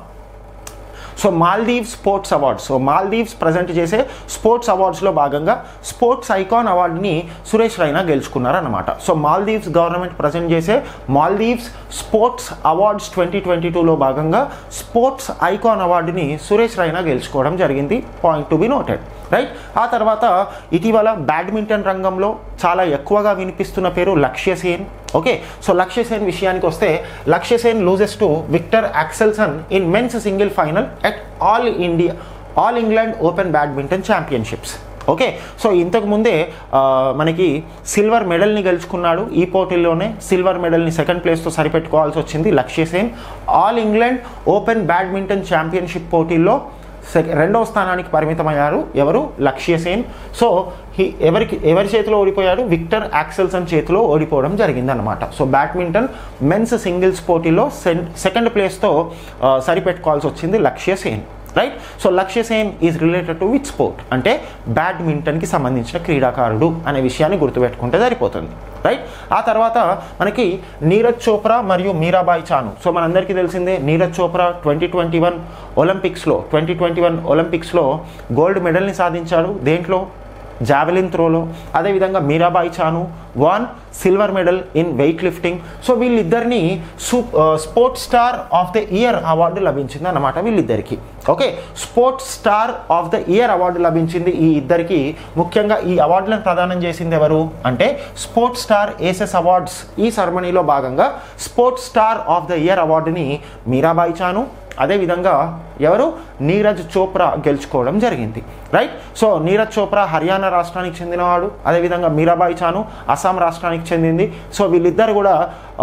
so Maldives sports awards so Maldives present చేసే స్పోర్ట్స్ అవార్డ్స్లో భాగంగా స్పోర్ట్స్ ఐకాన్ అవార్డుని సురేష్ రైనా గెలుచుకున్నారన్నమాట సో మాల్దీవ్స్ గవర్నమెంట్ ప్రజెంట్ చేసే Maldives sports awards twenty twenty టూలో భాగంగా స్పోర్ట్స్ ఐకాన్ అవార్డుని సురేష్ రైనా గెలుచుకోవడం జరిగింది point to be noted right ఆ తర్వాత ఇటీవల బ్యాడ్మింటన్ రంగంలో చాలా ఎక్కువగా వినిపిస్తున్న పేరు లక్ష్య సేన్ ఓకే సో లక్ష్య సేన్ విషయానికి వస్తే Lakshya Sen loses to Viktor Axelsen in men's single final at all India all England open badminton championships okay so ఇంతకు ముందే ఆ, మనకి సిల్వర్ మెడల్ని గెలుచుకున్నాడు ఈ పోటీల్లోనే సిల్వర్ మెడల్ని సెకండ్ ప్లేస్తో సరిపెట్టుకోవాల్సి వచ్చింది Lakshya Sen all England open badminton championship పోటీల్లో సెక- రెండవ స్థానానికి పరిమితమయ్యారు ఎవరు లక్ష్య సేన్ సో హీ ఎవరికి ఎవరి చేతిలో ఓడిపోయాడు విక్టర్ యాక్సెల్సన్ చేతిలో ఓడిపోవడం జరిగిందనమాట సో బ్యాడ్మింటన్ మెన్స్ సింగిల్స్ పోటీలో సెన్ సెకండ్ ప్లేస్తో ఆ, సరిపెట్టుకోవాల్సి వచ్చింది Lakshya Sen right so Lakshya Sen is related to which sport అంటే బ్యాడ్మింటన్కి సంబంధించిన క్రీడాకారుడు అనే విషయాన్ని గుర్తుపెట్టుకుంటే సరిపోతుంది రైట్ ఆ తర్వాత మనకి నీరజ్ చోప్రా మరియు మీరాబాయి చాను సో మనందరికీ తెలిసిందే Neeraj Chopra twenty twenty one ఒలింపిక్స్లో ట్వంటీ ట్వంటీ వన్ ఒలింపిక్స్లో గోల్డ్ మెడల్ని సాధించాడు దేంట్లో జావెలిన్ త్రోలో అదేవిధంగా Mirabai Chanu one silver medal in weight lifting so వీళ్ళిద్దరిని సూ sports star of the year award లభించింది అన్నమాట వీళ్ళిద్దరికి okay sports star of the year award లభించింది ఈ ఇద్దరికి ముఖ్యంగా ఈ అవార్డులను ప్రదానం చేసింది ఎవరు అంటే స్పోర్ట్స్ స్టార్ ఏసెస్ అవార్డ్స్ ఈ సెరమనీలో భాగంగా sports star of the year అవార్డుని మీరాబాయి చాను అదేవిధంగా ఎవరు నీరజ్ చోప్రా గెలుచుకోవడం జరిగింది రైట్ సో నీరజ్ చోప్రా హర్యానా రాష్ట్రానికి చెందినవాడు అదేవిధంగా మీరాబాయి చాను అస్సాం రాష్ట్రానికి చెందింది సో వీళ్ళిద్దరు కూడా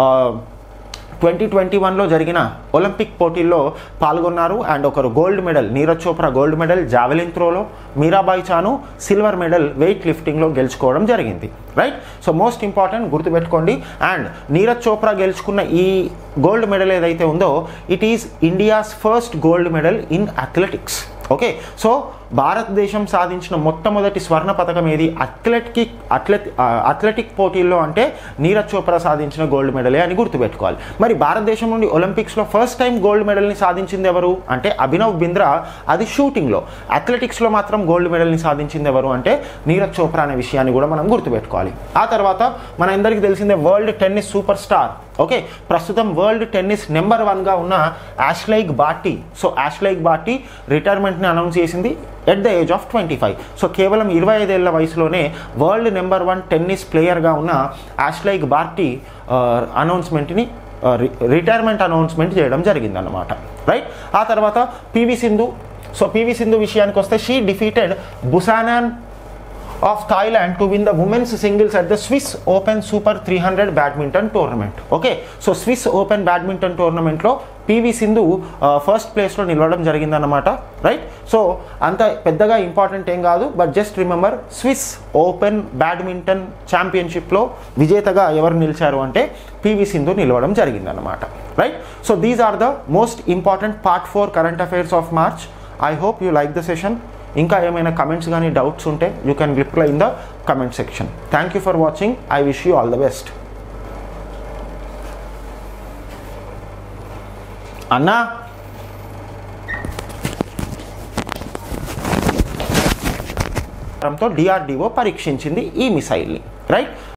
ట్వంటీ ట్వంటీ వన్లో జరిగిన ఒలింపిక్ పోటీల్లో పాల్గొన్నారు అండ్ ఒకరు gold medal Neeraj Chopra gold medal javelin త్రోలో Mirabai Chanu silver medal weight లిఫ్టింగ్లో గెలుచుకోవడం జరిగింది రైట్ సో మోస్ట్ ఇంపార్టెంట్ గుర్తుపెట్టుకోండి అండ్ నీరజ్ చోప్రా గెలుచుకున్న ఈ గోల్డ్ మెడల్ ఏదైతే ఉందో it is India's first gold medal in athletics okay so భారతదేశం సాధించిన మొట్టమొదటి స్వర్ణ పథకం ఏది అథ్లెటిక్ అథ్లెట్ అథ్లెటిక్ పోటీల్లో అంటే నీరజ్ చోప్రా సాధించిన గోల్డ్ మెడలే అని గుర్తుపెట్టుకోవాలి మరి భారతదేశం నుండి ఒలింపిక్స్లో ఫస్ట్ టైం గోల్డ్ మెడల్ని సాధించింది ఎవరు అంటే అభినవ్ బింద్రా అది షూటింగ్లో అథ్లెటిక్స్లో మాత్రం గోల్డ్ మెడల్ని సాధించింది ఎవరు అంటే నీరజ్ చోప్రా అనే విషయాన్ని కూడా మనం గుర్తుపెట్టుకోవాలి ఆ తర్వాత మన అందరికీ తెలిసిందే world tennis super star okay ప్రస్తుతం వరల్డ్ టెన్నిస్ నెంబర్ వన్గా ఉన్న Ashleigh Barty so Ashleigh Barty రిటైర్మెంట్ని అనౌన్స్ చేసింది at the age of twenty five so కేవలం ఇరవై ఐదేళ్ల వయసులోనే వరల్డ్ నెంబర్ వన్ టెన్నిస్ ప్లేయర్గా ఉన్న యాష్లైక్ బార్టీ అనౌన్స్మెంట్ని రిటైర్మెంట్ అనౌన్స్మెంట్ చేయడం జరిగిందన్నమాట రైట్ ఆ తర్వాత PV Sindhu so PV Sindhu విషయానికి వస్తే she defeated Busanan of Thailand to win the women's singles at the Swiss open super three hundred badminton tournament okay so Swiss open badminton టోర్నమెంట్లో PV Sindhu first ప్లేస్లో నిలవడం జరిగిందన్నమాట రైట్ సో అంత పెద్దగా important ఏం కాదు but just remember Swiss open badminton ఛాంపియన్షిప్లో విజేతగా ఎవరు నిలిచారు అంటే పివి సింధు నిలవడం జరిగిందన్నమాట right so these are the most important part four current affairs of March I hope you like the session ఇంకా ఏమైనా కమెంట్స్ కానీ డౌట్స్ ఉంటే you can reply in the comment section thank you for watching I wish you all the best అన్నా తో DRDO పరీక్షించింది ఈ మిసైల్ని right